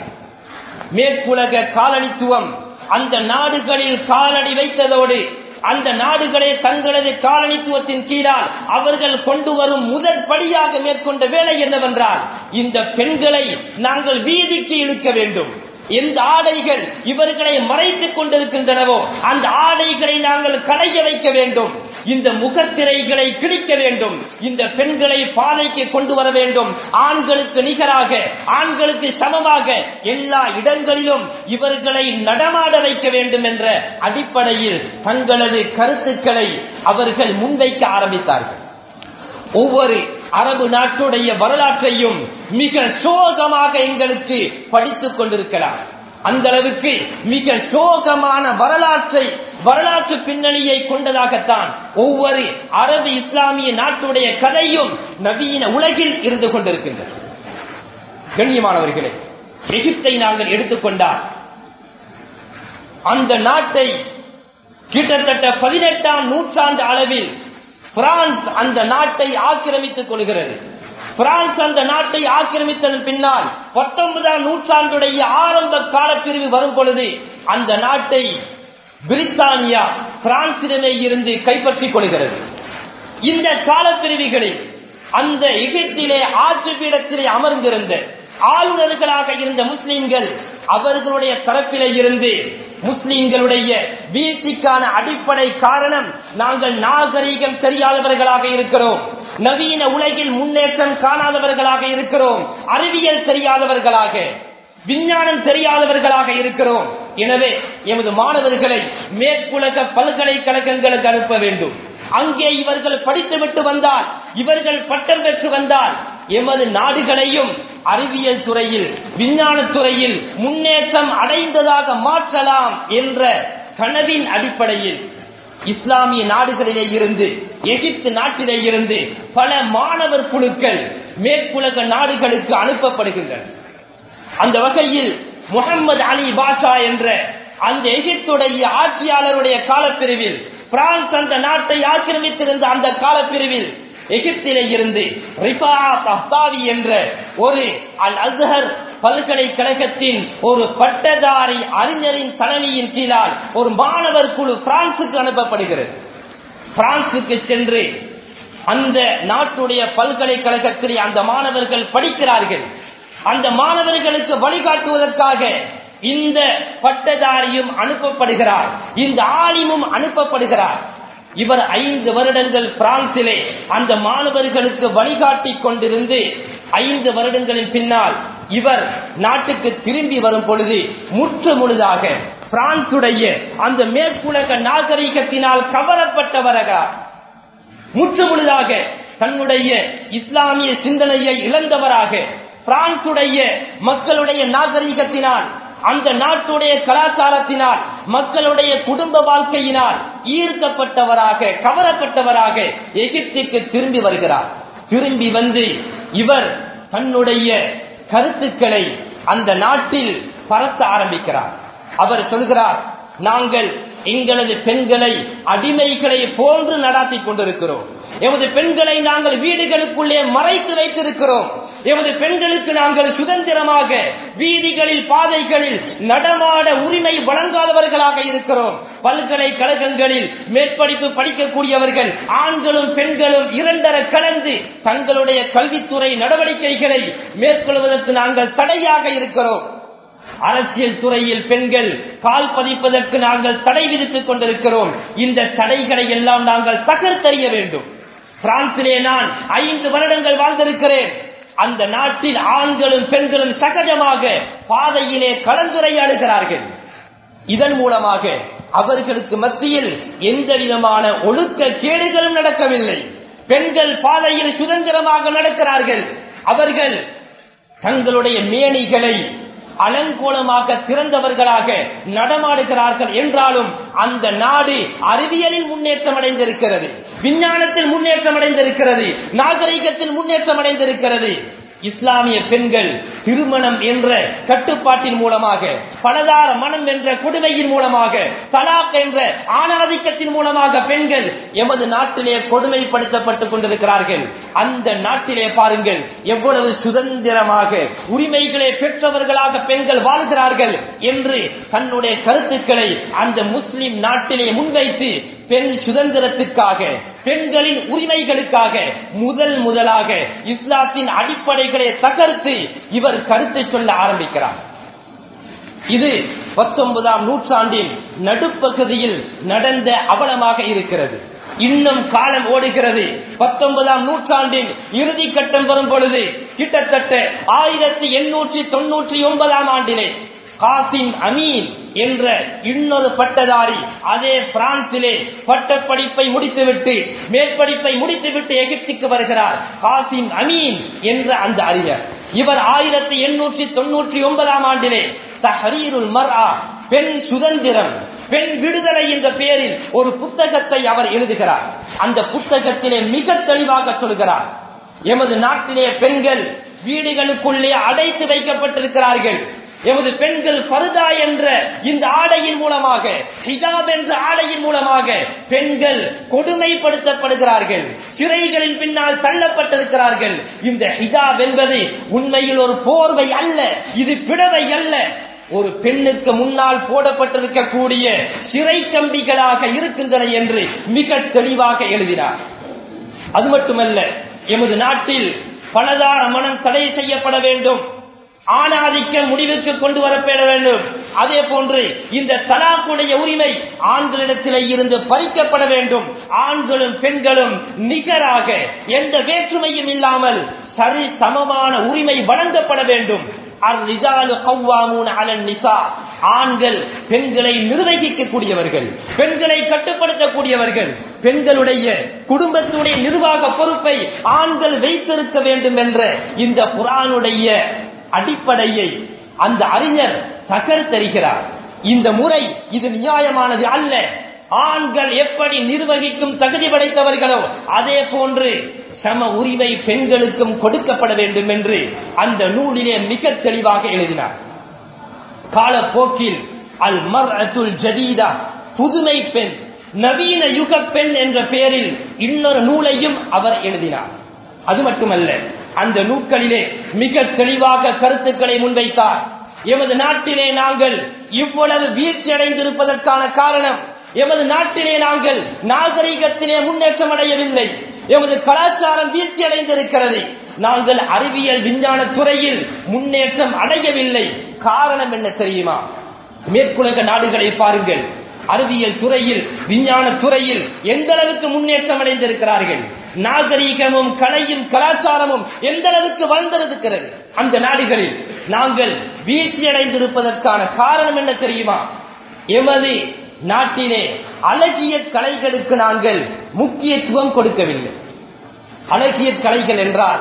மேற்குலக காலனித்துவம் அந்த நாடுகளில் காலடி வைத்ததோடு அந்த நாடுகளே தங்களது காலனித்துவத்தின் கீழால் அவர்கள் கொண்டு வரும் முதல் படியாக மேற்கொண்ட வேலை என்னவென்றால் இந்த பெண்களை நாங்கள் வீதிக்கு இழுக்க வேண்டும் எந்த ஆடைகள் இவர்களை மறைத்துக் கொண்டிருக்கின்றனவோ அந்த ஆடைகளை நாங்கள் களைய வைக்க வேண்டும் இந்த முகத்திரைகளை கிழிக்க வேண்டும் இந்த பெண்களை பாதைக்கு கொண்டு வர வேண்டும் ஆண்களுக்கு நிகராக ஆண்களுக்கு சமமாக எல்லா இடங்களிலும் இவர்களை நடமாட வைக்க வேண்டும் என்ற அடிப்படையில் தங்களது கருத்துக்களை அவர்கள் முன்வைக்க ஆரம்பித்தார்கள் ஒவ்வொரு அரபு நாட்டுடைய வரலாற்றையும் மிக சோகமாக எங்களுக்கு படித்துக் கொண்டிருக்கலாம் அந்த அளவுக்கு மிக சோகமான வரலாற்றை வரலாற்று பின்னணியை கொண்டதாகத்தான் ஒவ்வொரு அரபு இஸ்லாமிய நாட்டுடைய கதையும் நவீன உலகில் இருந்து கொண்டிருக்கின்றது கண்ணியமானவர்களே எகிப்தை நாங்கள் எடுத்துக்கொண்டால் அந்த நாட்டை கிட்டத்தட்ட பதினெட்டாம் நூற்றாண்டு அளவில் பிரான்ஸ் அந்த நாட்டை ஆக்கிரமித்துக் கொள்கிறது பிரான்ஸ் அந்த நாட்டை ஆக்கிரமித்ததன் பின்னால் பத்தொன்பதாம் நூற்றாண்டுடைய ஆரம்ப காலப்பிரிவு வரும் பொழுது அந்த நாட்டை பிரித்தானியா பிரான்சிடமே இருந்து கைப்பற்றிக் கொள்கிறது இந்த காலப்பிரிவுகளில் அந்த எகிப்திலே ஆட்சி பீடத்திலே அமர்ந்திருந்த ஆளுநர்களாக இருந்த முஸ்லிம்கள் அவர்களுடைய தரப்பிலே இருந்து முஸ்லிம்களுடைய வீழ்ச்சிக்கான அடிப்படை காரணம் நாங்கள் நாகரீகம் தெரியாதவர்களாக இருக்கிறோம் நவீன உலகில் முன்னேற்றம் காணாதவர்களாக இருக்கிறோம் அறிவியல் தெரியாதவர்களாக விஞ்ஞானம் தெரியாதவர்களாக இருக்கிறோம் எனவே எமது மாணவர்களை மேற்குலக பல்கலைக்கழகங்களுக்கு அனுப்ப வேண்டும் அங்கே இவர்கள் படித்துவிட்டு வந்தால் இவர்கள் பட்டம் பெற்று வந்தால் எமது நாடுகளையும் அறிவியல் துறையில் விஞ்ஞான துறையில் முன்னேற்றம் அடைந்ததாக மாற்றலாம் என்ற கனவின் அடிப்படையில் இஸ்லாமிய நாடுகளிலே இருந்து எகிப்து நாட்டிலே இருந்து பல மாணவர் குழுக்கள் மேற்குலக நாடுகளுக்கு அனுப்பப்படுகின்றன அந்த வகையில் முகமது அலி பாஷா என்ற அந்த எகிப்துடைய ஆட்சியாளருடைய காலப்பிரிவில் பிரான்ஸ் அந்த நாட்டை ஆக்கிரமித்திருந்த அந்த காலப்பிரிவில் எகிப்திலே இருந்து ரிஃபா தஹ்தாவி என்ற ஒரு அல் அஸ்ஹர் பல்கலைக்கழகத்தின் ஒரு பட்டதாரி அறிஞரின் தலைமையின் கீழால் ஒரு மாணவர் குழு பிரான்சுக்கு அனுப்பப்படுகிறது பிரான்சுக்கு சென்று அந்த நாட்டுடைய பல்கலைக்கழகத்தில் அந்த மாணவர்கள் படிக்கிறார்கள் அந்த மாணவர்களுக்கு வழிகாட்டுவதற்காக இந்த பட்டதாரியும் அனுப்பப்படுகிறார் இந்த ஆலிமும் அனுப்பப்படுகிறார் இவர் ஐந்து வருடங்கள் பிரான்சிலே அந்த மாணவர்களுக்கு வழிகாட்டி கொண்டிருந்து ஐந்து வருடங்களின் பின்னால் இவர் நாட்டுக்கு திரும்பி வரும் பொழுது முற்று முழுதாக பிரான்சுடைய அந்த மேற்குலக நாகரிகத்தினால் கவரப்பட்டவராக முற்று முழுதாக தன்னுடைய இஸ்லாமிய சிந்தனையை இழந்தவராக பிரான்சுடைய மக்களுடைய நாகரிகத்தினால் அந்த நாட்டுடைய கலாச்சாரத்தினால் மக்களுடைய குடும்ப வாழ்க்கையினால் ஈர்க்கப்பட்டவராக கவரப்பட்டவராக எகிப்துக்கு திரும்பி வருகிறார் திரும்பி வந்து இவர் தன்னுடைய கருத்துக்களை அந்த நாட்டில் பரத்த ஆரம்பிக்கிறார் அவர் சொல்கிறார் நாங்கள் எங்களது பெண்களை அடிமைகளை போன்று நடாத்தி கொண்டிருக்கிறோம் எமது பெண்களை நாங்கள் வீடுகளுக்குள்ளே மறைத்து வைத்திருக்கிறோம் எமது பெண்களுக்கு நாங்கள் சுதந்திரமாக வீதிகளில் பாதைகளில் நடமாட உரிமை வழங்காதவர்களாக இருக்கிறோம் பல்கலைக்கழகங்களில் மேற்படிப்பு படிக்கக்கூடியவர்கள் ஆண்களும் பெண்களும் இரண்டர கலந்து தங்களுடைய கல்வித்துறை நடவடிக்கைகளை மேற்கொள்வதற்கு நாங்கள் தடையாக இருக்கிறோம் அரசியல் துறையில் பெண்கள் கால் பதிப்பதற்கு நாங்கள் தடை விதித்துக் கொண்டிருக்கிறோம் இந்த தடைகளை எல்லாம் நாங்கள் தகர்த்தறிய வேண்டும் பிரான்சிலே நான் ஐந்து வருடங்கள் வாழ்ந்திருக்கிறேன் அந்த நாட்டில் ஆண்களும் பெண்களும் சகஜமாக பாதையிலே கலந்துரையாடுகிறார்கள் இதன் மூலமாக அவர்களுக்கு மத்தியில் எந்த விதமான ஒழுக்க கேடுகளும் நடக்கவில்லை பெண்கள் பாதையில் சுதந்திரமாக நடக்கிறார்கள் அவர்கள் தங்களுடைய மேனிகளை அலங்கோலமாக திறந்தவர்களாக நடமாடுகிறார்கள் என்றாலும் அந்த நாடு அறிவியலில் முன்னேற்றம் அடைந்திருக்கிறது விஞ்ஞானத்தில் முன்னேற்றம் அடைந்திருக்கிறது நாகரிகத்தில் முன்னேற்றம் அடைந்திருக்கிறது இஸ்லாமிய பெண்கள் திருமணம் என்ற கட்டுப்பாட்டின் மூலமாக பலதார மனம் என்ற கொடுமையின் மூலமாக தலாக் என்ற ஆணாதிக்கத்தின் மூலமாக பெண்கள் எமது நாட்டிலே கொடுமைப்படுத்தப்பட்டுக் கொண்டிருக்கிறார்கள் அந்த நாட்டிலே பாருங்கள் எவ்வளவு சுதந்திரமாக உரிமைகளை பெற்றவர்களாக பெண்கள் வாழ்கிறார்கள் என்று தன்னுடைய கருத்துக்களை அந்த முஸ்லிம் நாட்டிலே முன்வைத்து பெண் சுதந்திரத்துக்காக பெண்களின் உரிமைகளுக்காக முதல் முதலாக இஸ்லாத்தின் அடிப்படைகளை தகர்த்து இவர் கருத்தை சொல்ல ஆரம்பிக்கிறார் இது பத்தொன்பதாம் நூற்றாண்டின் நடுப்பகுதியில் நடந்த அவலமாக இருக்கிறது இன்னும் காலம் ஓடுகிறது பத்தொன்பதாம் நூற்றாண்டின் இறுதி கட்டம் வரும் பொழுது கிட்டத்தட்ட ஆயிரத்தி எண்ணூற்றி தொன்னூற்றி ஒன்பதாம் ஆண்டிலே காசிம் அமீன் என்ற இன்னொரு பட்டதாரி அதே பிரான்சிலே பட்டப்படிப்பை முடித்துவிட்டு மேற்படிப்பை முடித்துவிட்டு எகிப்துக்கு வருகிறார் காசிம் அமீன் என்ற அந்த அறிஞர் இவர் ஆயிரத்தி எண்ணூற்றி தொன்னூற்றி ஒன்பதாம் ஆண்டிலே தஹரீருல் மர்ஆ பெண் சுதந்திரம் பெண் விடுதலை என்ற பெயரில் ஒரு புத்தகத்தை அவர் எழுதுகிறார் அந்த புத்தகத்திலே மிக தெளிவாக சொல்கிறார் எமது நாட்டிலே பெண்கள் வீடுகளுக்குள்ளே அடைத்து வைக்கப்பட்டிருக்கிறார்கள் எமது பெண்கள் பருதா என்ற இந்த ஆடையின் மூலமாக ஹிஜாப் என்ற ஆடையின் மூலமாக பெண்கள் கொடுமைப்படுத்தப்படுகிறார்கள் சிறைகளின் பின்னால் தள்ளப்பட்டிருக்கிறார்கள் இந்த ஹிஜாப் என்பது உண்மையில் ஒரு போர்வை அல்ல இது பிடவை அல்ல ஒரு பெண்ணுக்கு முன்னால் போடப்பட்டிருக்கக்கூடிய சிறை கம்பிகளாக இருக்கின்றன என்று மிக தெளிவாக எழுதினார் அது மட்டுமல்ல எமது நாட்டில் பலதார மனம் தடை செய்யப்பட வேண்டும் ஆணாதிக்க முடிவுக்கு கொண்டு வரப்பட வேண்டும் அதே போன்று இந்த தலாக்குடைய உரிமை ஆண்களிடத்திலே இருந்து பறிக்கப்பட வேண்டும் ஆண்களும் பெண்களும் நிகராக எந்த வேற்றுமையும் இல்லாமல் சரி சமமான உரிமை வழங்கப்பட வேண்டும் ஆண்கள் பெண்களை நிர்வகிக்கக்கூடியவர்கள் பெண்களை கட்டுப்படுத்தக்கூடியவர்கள் பெண்களுடைய குடும்பத்துடைய நிர்வாக பொறுப்பை ஆண்கள் வைத்திருக்க வேண்டும் என்ற இந்த புறானுடைய அடிப்படையை அந்த அறிஞர் தகர்த்தறிகிறார் இந்த முறை இது நியாயமானது அல்ல ஆண்கள் எப்படி நிர்வகிக்கும் தகுதி படைத்தவர்களோ அதே போன்று சம உரிமை பெண்களுக்கும் கொடுக்கப்பட வேண்டும் என்று அந்த நூலிலே மிக தெளிவாக எழுதினார் காலப்போக்கில் அல் மர்அத்துல் ஜதீதா புதுமை பெண் நவீன யுக பெண் என்ற பெயரில் இன்னொரு நூலையும் அவர் எழுதினார் அது மட்டுமல்ல அந்த நூல்களிலே மிக தெளிவாக கருத்துக்களை முன்வைத்தார் எமது நாட்டிலே நாங்கள் இவ்வளவு வீழ்ச்சி அடைந்திருப்பதற்கான காரணம் எமது நாட்டிலே நாங்கள் நாகரிகத்திலே முன்னேற்றம் அடையவில்லை எமது கலாச்சாரம் வீழ்ச்சி அடைந்திருக்கிறது நாங்கள் அறிவியல் விஞ்ஞான துறையில் முன்னேற்றம் அடையவில்லை காரணம் என்ன தெரியுமா மேற்குலக நாடுகளை பாருங்கள் அறிவியல் துறையில் விஞ்ஞான துறையில் எந்த அளவுக்கு முன்னேற்றம் அடைந்திருக்கிறார்கள் நாகரீகமும் கலையும் கலாச்சாரமும் எந்த அளவுக்கு வளர்ந்திருக்கிறது அந்த நாடுகளில் நாங்கள் வீழ்ச்சி அடைந்திருப்பதற்கான காரணம் என்ன தெரியுமா எமது நாட்டிலே அழகிய கலைகளுக்கு நாங்கள் முக்கியத்துவம் கொடுக்கவில்லை அழகிய கலைகள் என்றால்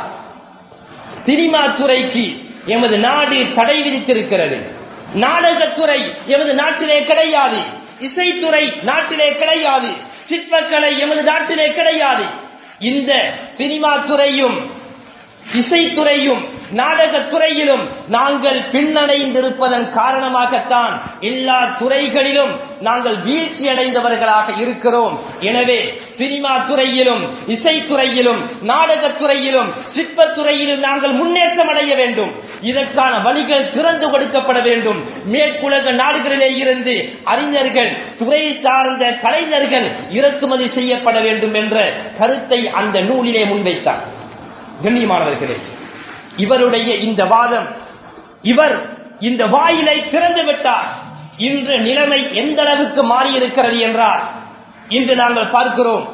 சினிமா துறைக்கு எமது நாடு தடை விதித்திருக்கிறது நாடகத்துறை எமது நாட்டிலே கிடையாது இசைத்துறை நாட்டிலே கிடையாது சிற்பக்கலை எமது நாட்டிலே கிடையாது இந்த சினிமா துறையும் இசைத்துறையும் நாடகத்துறையிலும் நாங்கள் பின்னடைந்திருப்பதன் காரணமாகத்தான் எல்லா துறைகளிலும் நாங்கள் வீழ்ச்சி அடைந்தவர்களாக இருக்கிறோம் எனவே சினிமா துறையிலும் இசைத்துறையிலும் நாடகத்துறையிலும் சிற்பத்துறையிலும் நாங்கள் முன்னேற்றம் அடைய வேண்டும் இதற்கான வழிகள் திறந்து கொடுக்கப்பட வேண்டும் மேற்குலக நாடுகளிலே இருந்து அறிஞர்கள் துறை சார்ந்த கலைஞர்கள் இறக்குமதி செய்யப்பட வேண்டும் என்ற கருத்தை அந்த நூலிலே முன்வைத்தார் கண்ணியமானவர்களே இவருடைய இந்த வாதம் இவர் இந்த வாயிலை திறந்து விட்டார் இன்று நிலைமை எந்த அளவுக்கு மாறியிருக்கிறது என்றால் இன்று நாங்கள் பார்க்கிறோம்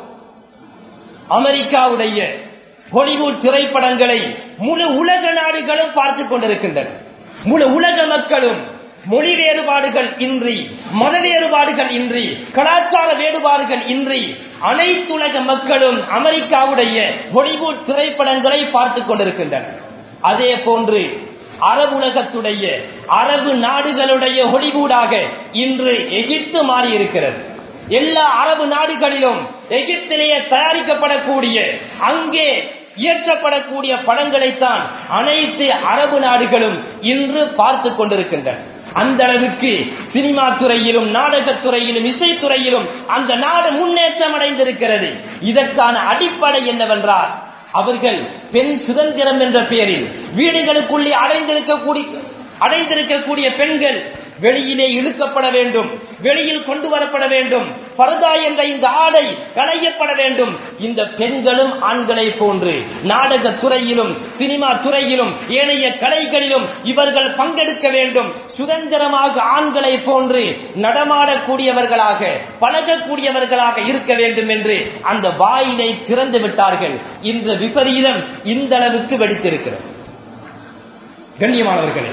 அமெரிக்காவுடைய ஹாலிவுட் திரைப்படங்களை முழு உலக நாடுகளும் பார்த்துக் கொண்டிருக்கின்றன முழு உலக மக்களும் மொழி வேறுபாடுகள் இன்றி மத வேறுபாடுகள் இன்றி கலாச்சார வேறுபாடுகள் இன்றி அனைத்துலக மக்களும் அமெரிக்காவுடைய ஹாலிவுட் திரைப்படங்களை பார்த்துக் கொண்டிருக்கின்றனர் அதே போன்று அரபுலகத்துடைய அரபு நாடுகளுடைய ஹொலிவூடாக இன்று எகிப்து மாறி இருக்கிறது எல்லா அரபு நாடுகளிலும் எகிப்திலேயே தயாரிக்கப்படக்கூடிய அங்கே இயற்றப்படக்கூடிய படங்களைத்தான் அனைத்து அரபு நாடுகளும் இன்று பார்த்து கொண்டிருக்கின்றன அந்த அளவுக்கு சினிமா துறையிலும் நாடகத்துறையிலும் இசைத்துறையிலும் அந்த நாடு முன்னேற்றம் அடைந்திருக்கிறது இதற்கான அடிப்படை என்னவென்றால் அவர்கள் பெண் சுதந்திரம் என்ற பெயரில் வீடுகளுக்குள்ளே அடைந்திருக்கக்கூடிய அடைந்திருக்கக்கூடிய பெண்கள் வெளியிலே இழுக்கப்பட வேண்டும் வெளியில் கொண்டு வரப்பட வேண்டும் பரதா என்ற இந்த ஆடை களையப்பட வேண்டும் இந்த பெண்களும் ஆண்களை போன்று நாடக துறையிலும் சினிமா துறையிலும் ஏனைய கலைகளிலும் இவர்கள் பங்கெடுக்க வேண்டும் சுதந்திரமாக ஆண்களை போன்று நடமாடக்கூடியவர்களாக பழகக்கூடியவர்களாக இருக்க வேண்டும் என்று அந்த வாயிலை திறந்து விட்டார்கள் இந்த விபரீதம் இந்த அளவுக்கு வெடித்திருக்கிறது கண்ணியமானவர்களே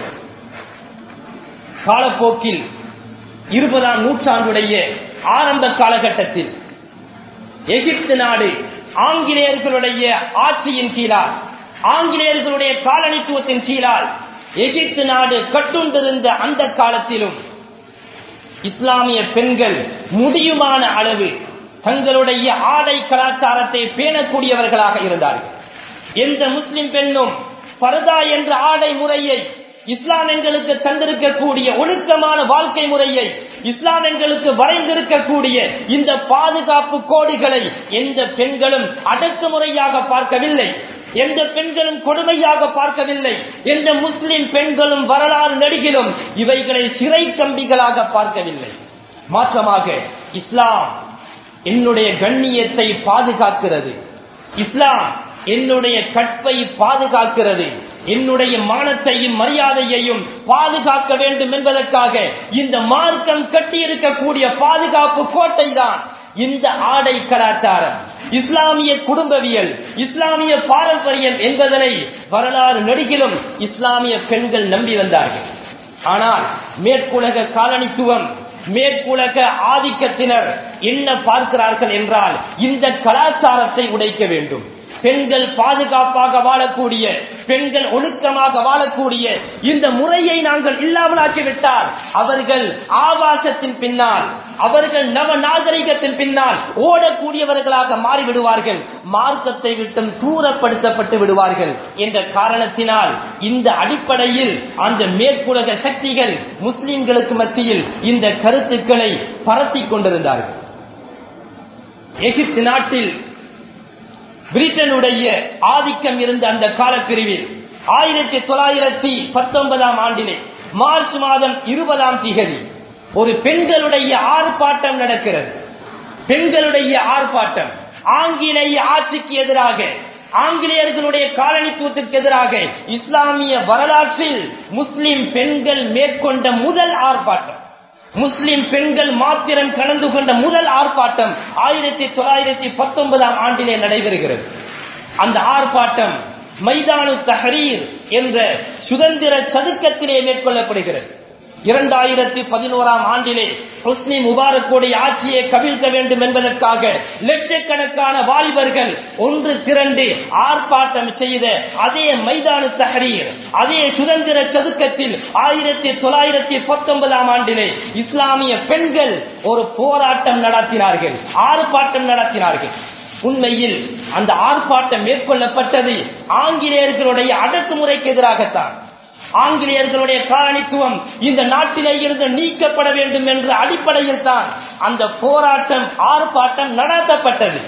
காலப்போக்கில் இருபதாம் நூற்றாண்டுடைய ஆரம்ப காலகட்டத்தில் எகிப்து நாடு ஆங்கிலேயர்களுடைய ஆட்சியின் கீழால் ஆங்கிலேயர்களுடைய காலனித்துவத்தின் கீழால் எகிப்து நாடு கட்டுண்டிருந்த அந்த காலத்திலும் இஸ்லாமிய பெண்கள் முடியுமான அளவு தங்களுடைய ஆடை கலாச்சாரத்தை பேணக்கூடியவர்களாக இருந்தார்கள் எந்த முஸ்லிம் பெண்ணும் பரதா என்ற ஆடை முறையை இஸ்லாம் எங்களுக்கு தந்திருக்கக்கூடிய ஒழுக்கமான வாழ்க்கை முறையை இஸ்லாம் எங்களுக்கு வரைந்திருக்கக்கூடிய இந்த பாதுகாப்பு கோடுகளை எந்த பெண்களும் அடக்குமுறையாக பார்க்கவில்லை எந்த பெண்களும் கொடுமையாக பார்க்கவில்லை எந்த முஸ்லிம் பெண்களும் வரலாறு நடிகிலும் இவைகளை சிறை கம்பிகளாக பார்க்கவில்லை மாற்றமாக இஸ்லாம் என்னுடைய கண்ணியத்தை பாதுகாக்கிறது இஸ்லாம் என்னுடைய கற்பை பாதுகாக்கிறது என்னுடைய மானத்தையும் மரியாதையையும் பாதுகாக்க வேண்டும் என்பதற்காக இந்த மார்க்கம் கட்டியிருக்கக்கூடிய பாதுகாப்பு கோட்டை தான் இந்த ஆடை கலாச்சாரம் இஸ்லாமிய குடும்பவியல் இஸ்லாமிய பாரம்பரியம் என்பதனை வரலாறு நெடுகிலும் இஸ்லாமிய பெண்கள் நம்பி வந்தார்கள் ஆனால் மேற்குலக காலனித்துவம் மேற்குலக ஆதிக்கத்தினர் என்ன பார்க்கிறார்கள் என்றால் இந்த கலாச்சாரத்தை உடைக்க வேண்டும் பெண்கள் பாதுகாப்பாக வாழக்கூடிய பெண்கள் ஒழுக்கமாக வாழக்கூடிய இந்த முறையை நாங்கள் இல்லாமலாக்கிவிட்டால் அவர்கள் ஆபாசத்தின் பின்னால் அவர்கள் நவ நாகரிகத்தின் பின்னால் ஓடக்கூடியவர்களாக மாறிவிடுவார்கள் மார்க்கத்தை விட்டும் தூரப்படுத்தப்பட்டு விடுவார்கள் என்ற காரணத்தினால் இந்த அடிப்படையில் அந்த மேற்குலக சக்திகள் முஸ்லிம்களுக்கு மத்தியில் இந்த கருத்துக்களை பரத்தி கொண்டிருந்தார்கள் எகிப்து நாட்டில் பிரிட்டனுடைய ஆதிக்கம் இருந்த அந்த காலப்பிரிவில் ஆயிரத்தி தொள்ளாயிரத்தி பத்தொன்பதாம் ஆண்டிலே மார்ச் மாதம் இருபதாம் திகதி ஒரு பெண்களுடைய ஆர்ப்பாட்டம் நடக்கிறது பெண்களுடைய ஆர்ப்பாட்டம் ஆங்கிலேய ஆட்சிக்கு எதிராக ஆங்கிலேயர்களுடைய காலனித்துவத்திற்கு எதிராக இஸ்லாமிய வரலாற்றில் முஸ்லிம் பெண்கள் மேற்கொண்ட முதல் ஆர்ப்பாட்டம் முஸ்லிம் பெண்கள் மாத்திரம் கலந்து கொண்ட முதல் ஆர்ப்பாட்டம் ஆயிரத்தி தொள்ளாயிரத்தி பத்தொன்பதாம் ஆண்டிலே நடைபெறுகிறது அந்த ஆர்ப்பாட்டம் மைதானு தஹரீர் என்ற சுதந்திர சதுக்கத்திலே மேற்கொள்ளப்படுகிறது இரண்டாயிரத்தி பதினோராம் ஆண்டிலே ஹுஸ்னி முபாரக்குடைய ஆட்சியை கவிழ்க்க வேண்டும் என்பதற்காக லட்சக்கணக்கான வாலிபர்கள் ஒன்று திரண்டு ஆர்ப்பாட்டம் செய்த அதே மைதானு தஹரீர் அதே சுதந்திர சதுக்கத்தில் ஆயிரத்தி தொள்ளாயிரத்தி பத்தொன்பதாம் ஆண்டிலே இஸ்லாமிய பெண்கள் ஒரு போராட்டம் நடத்தினார்கள் ஆர்ப்பாட்டம் நடத்தினார்கள் உண்மையில் அந்த ஆர்ப்பாட்டம் மேற்கொள்ளப்பட்டது ஆங்கிலேயர்களுடைய அடக்குமுறைக்கு எதிராகத்தான் ஆங்கிலேயர்களுடைய காரணித்துவம் இந்த நாட்டிலே இருந்து நீக்கப்பட வேண்டும் என்ற அடிப்படையில் தான் அந்த போராட்டம் ஆர்ப்பாட்டம் நடத்தப்பட்டது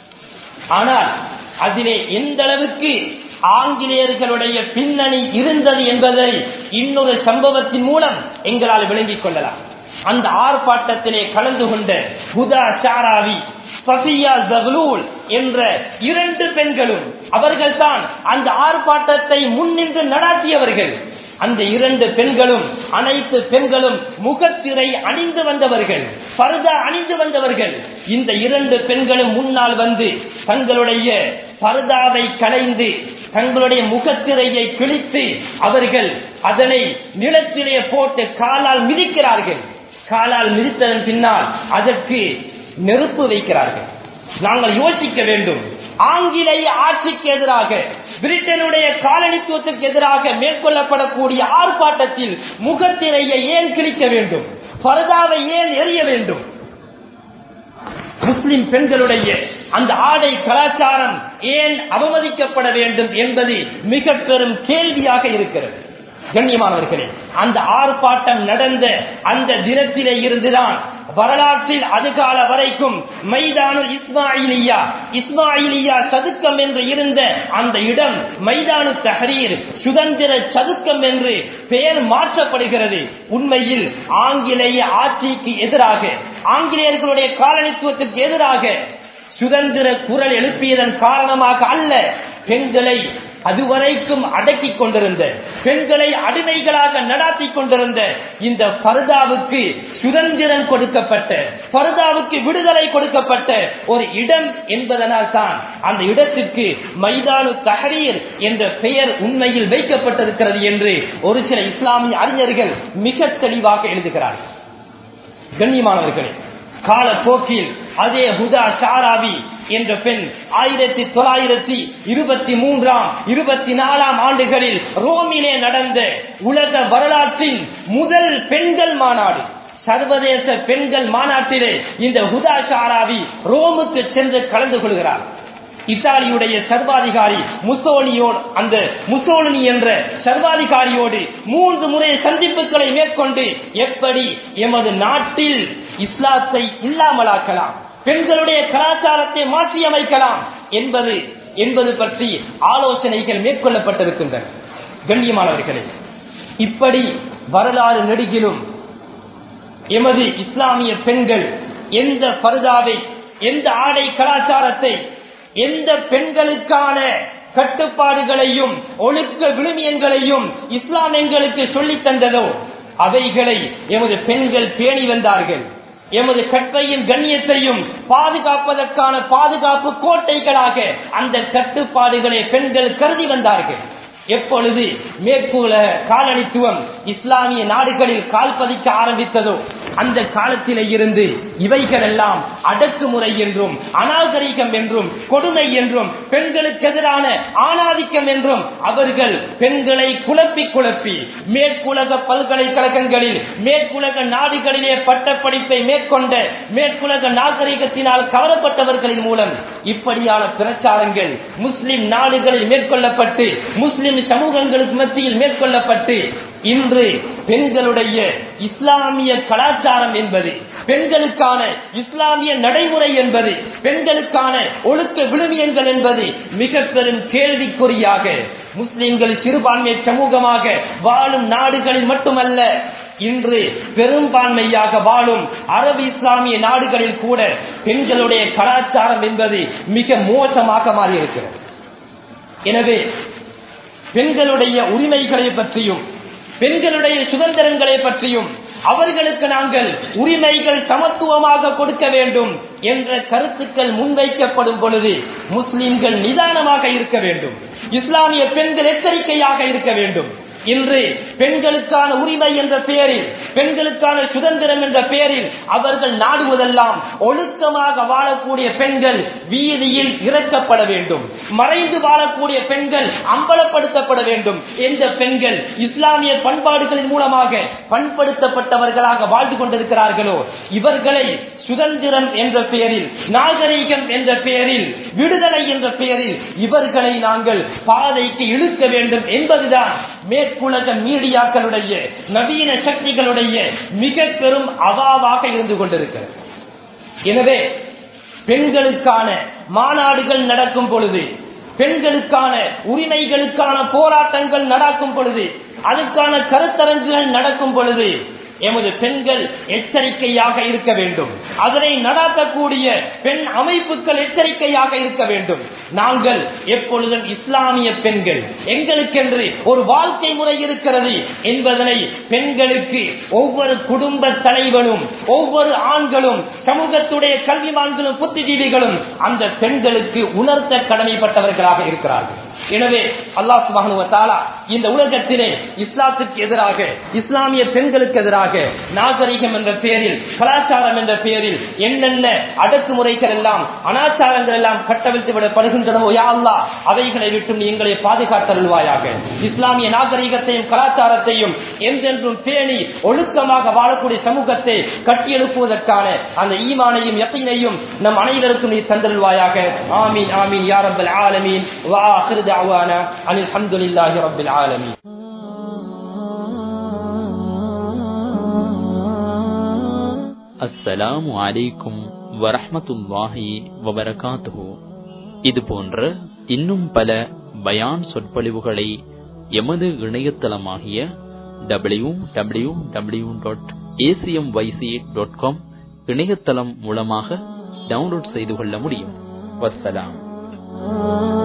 ஆனால் அதிலே எந்த அளவுக்கு ஆங்கிலேயர்களுடைய பின்னணி இருந்தது என்பதை இன்னொரு சம்பவத்தின் மூலம் எங்களால் விளங்கிக் கொள்ளலாம் அந்த ஆர்ப்பாட்டத்திலே கலந்து கொண்ட ஹுதா ஷாராவி சஃபியா ஜகலூல் என்ற இரண்டு பெண்களும் அவர்கள் தான் அந்த ஆர்ப்பாட்டத்தை முன்னின்று நடாத்தியவர்கள் அந்த இரண்டு பெண்களும் அனைத்து பெண்களும் முகத்திரை அணிந்து வந்தவர்கள் பருதா அணிந்து வந்தவர்கள் இந்த இரண்டு பெண்களும் முன்னால் வந்து தங்களுடைய பருதாவை களைந்து தங்களுடைய முகத்திரையை கிழித்து அவர்கள் அதனை நிலத்திலே போட்டு காலால் மிதிக்கிறார்கள் காலால் மிதித்ததன் பின்னால் அதற்கு நெருப்பு வைக்கிறார்கள் நாங்கள் யோசிக்க வேண்டும் ஆங்கிலேய ஆட்சிக்கு எதிராக பிரிட்டனுடைய காலனித்துவத்திற்கு எதிராக மேற்கொள்ளப்படக்கூடிய ஆர்ப்பாட்டத்தில் முகத்திரையை ஏன் கிழிக்க வேண்டும் பரதாவை ஏன் எரிய வேண்டும் முஸ்லிம் பெண்களுடைய அந்த ஆடை கலாச்சாரம் ஏன் அவமதிக்கப்பட வேண்டும் என்பது மிக பெரும் கேள்வியாக இருக்கிறது கண்ணியமானவர்களே அந்த ஆர்ப்பாட்டம் நடந்த அந்த தினத்திலே இருந்துதான் வரலாற்றில் அதுகால வரைக்கும் மைதானு இஸ்மாயிலியா இஸ்மாயிலியா சதுக்கம் என்று இருந்த அந்த இடம் மைதானு தஹரீர் சுதந்திர சதுக்கம் என்று பெயர் மாற்றப்படுகிறது உண்மையில் ஆங்கிலேய ஆட்சிக்கு எதிராக ஆங்கிலேயர்களுடைய காலனித்துவத்திற்கு எதிராக சுதந்திர குரல் எழுப்பியதன் காரணமாக அல்ல பெண்களை அதுவரைக்கும் அடக்கிக் கொண்டிருந்த பெண்களை அடிமைகளாக நடாத்தி கொண்டிருந்த இந்த பர்தாவுக்கு சுதந்திரம் கொடுக்கப்பட்ட பர்தாவுக்கு விடுதலை கொடுக்கப்பட்ட ஒரு இடம் என்பதனால் தான் அந்த இடத்திற்கு மைதானு தஹரீர் என்ற பெயர் உண்மையில் வைக்கப்பட்டிருக்கிறது என்று ஒரு சில இஸ்லாமிய அறிஞர்கள் மிக தெளிவாக எழுதுகிறார்கள் கண்ணியமானவர்களே காலப்போக்கில் அதே ஹுதா ஷாராவி என்ற பெண் ஆயிரத்தி தொள்ளாயிரத்தி இருபத்தி மூன்றாம் இருபத்தி நாலாம் ஆண்டுகளில் ரோமிலே நடந்த உலக வரலாற்றின் முதல் பெண்கள் மாநாடு சர்வதேச பெண்கள் மாநாட்டிலே இந்த ஹுதா ஷாராவி ரோமுக்கு சென்று கலந்து கொள்கிறார் இத்தாலியுடைய சர்வாதிகாரி முசோலியோடு அந்த முசோலினி என்ற சர்வாதிகாரியோடு மூன்று முறை சந்திப்புகளை மேற்கொண்டு எப்படி எமது நாட்டில் இஸ்லாத்தை இல்லாமலாக்கலாம் பெண்களுடைய கலாச்சாரத்தை மாற்றி அமைக்கலாம் என்பது என்பது பற்றி ஆலோசனைகள் மேற்கொள்ளப்பட்டிருக்கின்றன கண்ணியமானவர்களே இப்படி வரலாறு நெடுகிலும் எமது இஸ்லாமிய பெண்கள் எந்த பருதாவை எந்த ஆடை கலாச்சாரத்தை எந்த பெண்களுக்கான கட்டுப்பாடுகளையும் ஒழுக்க விழுமியங்களையும் இஸ்லாம் எங்களுக்கு சொல்லித் தந்ததோ அவைகளை எமது பெண்கள் பேணி வந்தார்கள் எமது கற்பையின் கண்ணியத்தையும் பாதுகாப்பதற்கான பாதுகாப்பு கோட்டைகளாக அந்த கட்டுப்பாடுகளை பெண்கள் கருதி வந்தார்கள் எப்பொழுது மேற்குல காலனித்துவம் இஸ்லாமிய நாடுகளில் கால் பதிக்க ஆரம்பித்ததோ அந்த காலத்திலே இருந்து இவைகள் எல்லாம் அடக்குமுறை என்றும் அநாகரிகம் என்றும் கொடுமை என்றும் பெண்களுக்கு எதிரான ஆணாதிக்கம் என்றும் அவர்கள் பெண்களை குழப்பி குழப்பி மேற்குலக பல்கலைக்கழகங்களில் மேற்குலக நாடுகளிலே பட்டப்படிப்பை மேற்கொண்ட மேற்குலக நாகரிகத்தினால் கவரப்பட்டவர்களின் மூலம் இப்படியான பிரச்சாரங்கள் முஸ்லிம் நாடுகளில் மேற்கொள்ளப்பட்டு முஸ்லிம் சமூகங்களுக்கு மத்தியில் மேற்கொள்ளப்பட்டு இன்று பெண்களுடைய இஸ்லாமிய கலாச்சாரம் என்பது பெண்களுக்கான இஸ்லாமிய நடைமுறை என்பது பெண்களுக்கான ஒழுக்க விழுமியங்கள் என்பது மிக பெரும் கேள்விக்குறியாக முஸ்லிம்கள் சிறுபான்மை சமூகமாக வாழும் நாடுகளில் மட்டுமல்ல இன்று பெரும்பான்மையாக வாழும் அரபு இஸ்லாமிய நாடுகளில் கூட பெண்களுடைய கலாச்சாரம் என்பது மிக மோசமாக மாறியிருக்கிறது எனவே பெண்களுடைய உரிமைகளை பற்றியும் பெண்களுடைய சுதந்திரங்களை பற்றியும் அவர்களுக்கு நாங்கள் உரிமைகள் சமத்துவமாக கொடுக்க வேண்டும் என்ற கருத்துக்கள் முன்வைக்கப்படும் பொழுது முஸ்லிம்கள் நிதானமாக இருக்க வேண்டும் இஸ்லாமிய பெண்கள் எச்சரிக்கையாக இருக்க வேண்டும் இன்று பெண்களுக்கான உரிமை என்ற பெயரில் பெண்களுக்கான சுதந்திரம் என்ற பெயரில் அவர்கள் நாடுவதெல்லாம் ஒழுக்கமாக வாழக்கூடிய பெண்கள் வீதியில் இறக்கப்பட வேண்டும் மறைந்து வாழக்கூடிய பெண்கள் அம்பலப்படுத்தப்பட வேண்டும் எந்த பெண்கள் இஸ்லாமிய பண்பாடுகளின் மூலமாக பண்படுத்தப்பட்டவர்களாக வாழ்ந்து கொண்டிருக்கிறார்களோ இவர்களை சுதந்திரம் என்ற பெயரில் நாகரீகம் என்ற பெயரில் விடுதலை என்ற பெயரில் இவர்களை நாங்கள் பாதைக்கு இழுக்க வேண்டும் என்பதுதான் மேற்குலக மீடியாக்களுடைய நவீன சக்திகளுடைய மிக பெரும் அவாவாக இருந்து கொண்டிருக்கிறது எனவே பெண்களுக்கான மாநாடுகள் நடக்கும் பொழுது பெண்களுக்கான உரிமைகளுக்கான போராட்டங்கள் நடக்கும் பொழுது அதுக்கான கருத்தரங்குகள் நடக்கும் பொழுது எமது பெண்கள் எச்சரிக்கையாக இருக்க வேண்டும் அதனை நடாத்தக்கூடிய பெண் அமைப்புகள் எச்சரிக்கையாக இருக்க வேண்டும் நாங்கள் எப்பொழுதும் இஸ்லாமிய பெண்கள் எங்களுக்கென்று ஒரு வாழ்க்கை முறை இருக்கிறது என்பதனை பெண்களுக்கு ஒவ்வொரு குடும்ப தலைவனும் ஒவ்வொரு ஆண்களும் சமூகத்துடைய கல்விமான்களும் புத்திஜீவிகளும் அந்த பெண்களுக்கு உணர்த்த கடமைப்பட்டவர்களாக இருக்கிறார்கள் எனவே அல்லாஹ் சுபானுவத்தாலா இந்த உலகத்திலே இஸ்லாத்துக்கு எதிராக இஸ்லாமிய பெண்களுக்கு எதிராக நாகரிகம் என்ற பெயரில் கலாச்சாரம் என்ற பெயரில் என்னென்ன அடக்குமுறைகள் எல்லாம் அனாச்சாரங்கள் எல்லாம் கட்டவிழ்த்து விடப்படுகின்றனவோ யா அல்லா அவைகளை விட்டு நீ எங்களை பாதுகாத்தருள்வாயாக இஸ்லாமிய நாகரிகத்தையும் கலாச்சாரத்தையும் என்றென்றும் பேணி ஒழுக்கமாக வாழக்கூடிய சமூகத்தை கட்டியெழுப்புவதற்கான அந்த ஈமானையும் யக்கீனையும் நம் அனைவருக்கும் நீ தந்தருள்வாயாக ஆமீன் ஆமீன் யா ரப்பல் ஆலமீன் وآخر دعوانا أن الحمد لله رب العالمين அஸ்ஸலாமு அலைக்கும் வரஹ்மத்துல்லாஹி வபரகாத்துஹு இது போன்ற இன்னும் பல பயான் சொற்பொழிவுகளை எமது இணையதளமாகிய W W W dot ACM YC dot com இணையதளம் மூலமாக டவுன்லோட் செய்து கொள்ள முடியும் வஸ்ஸலாம்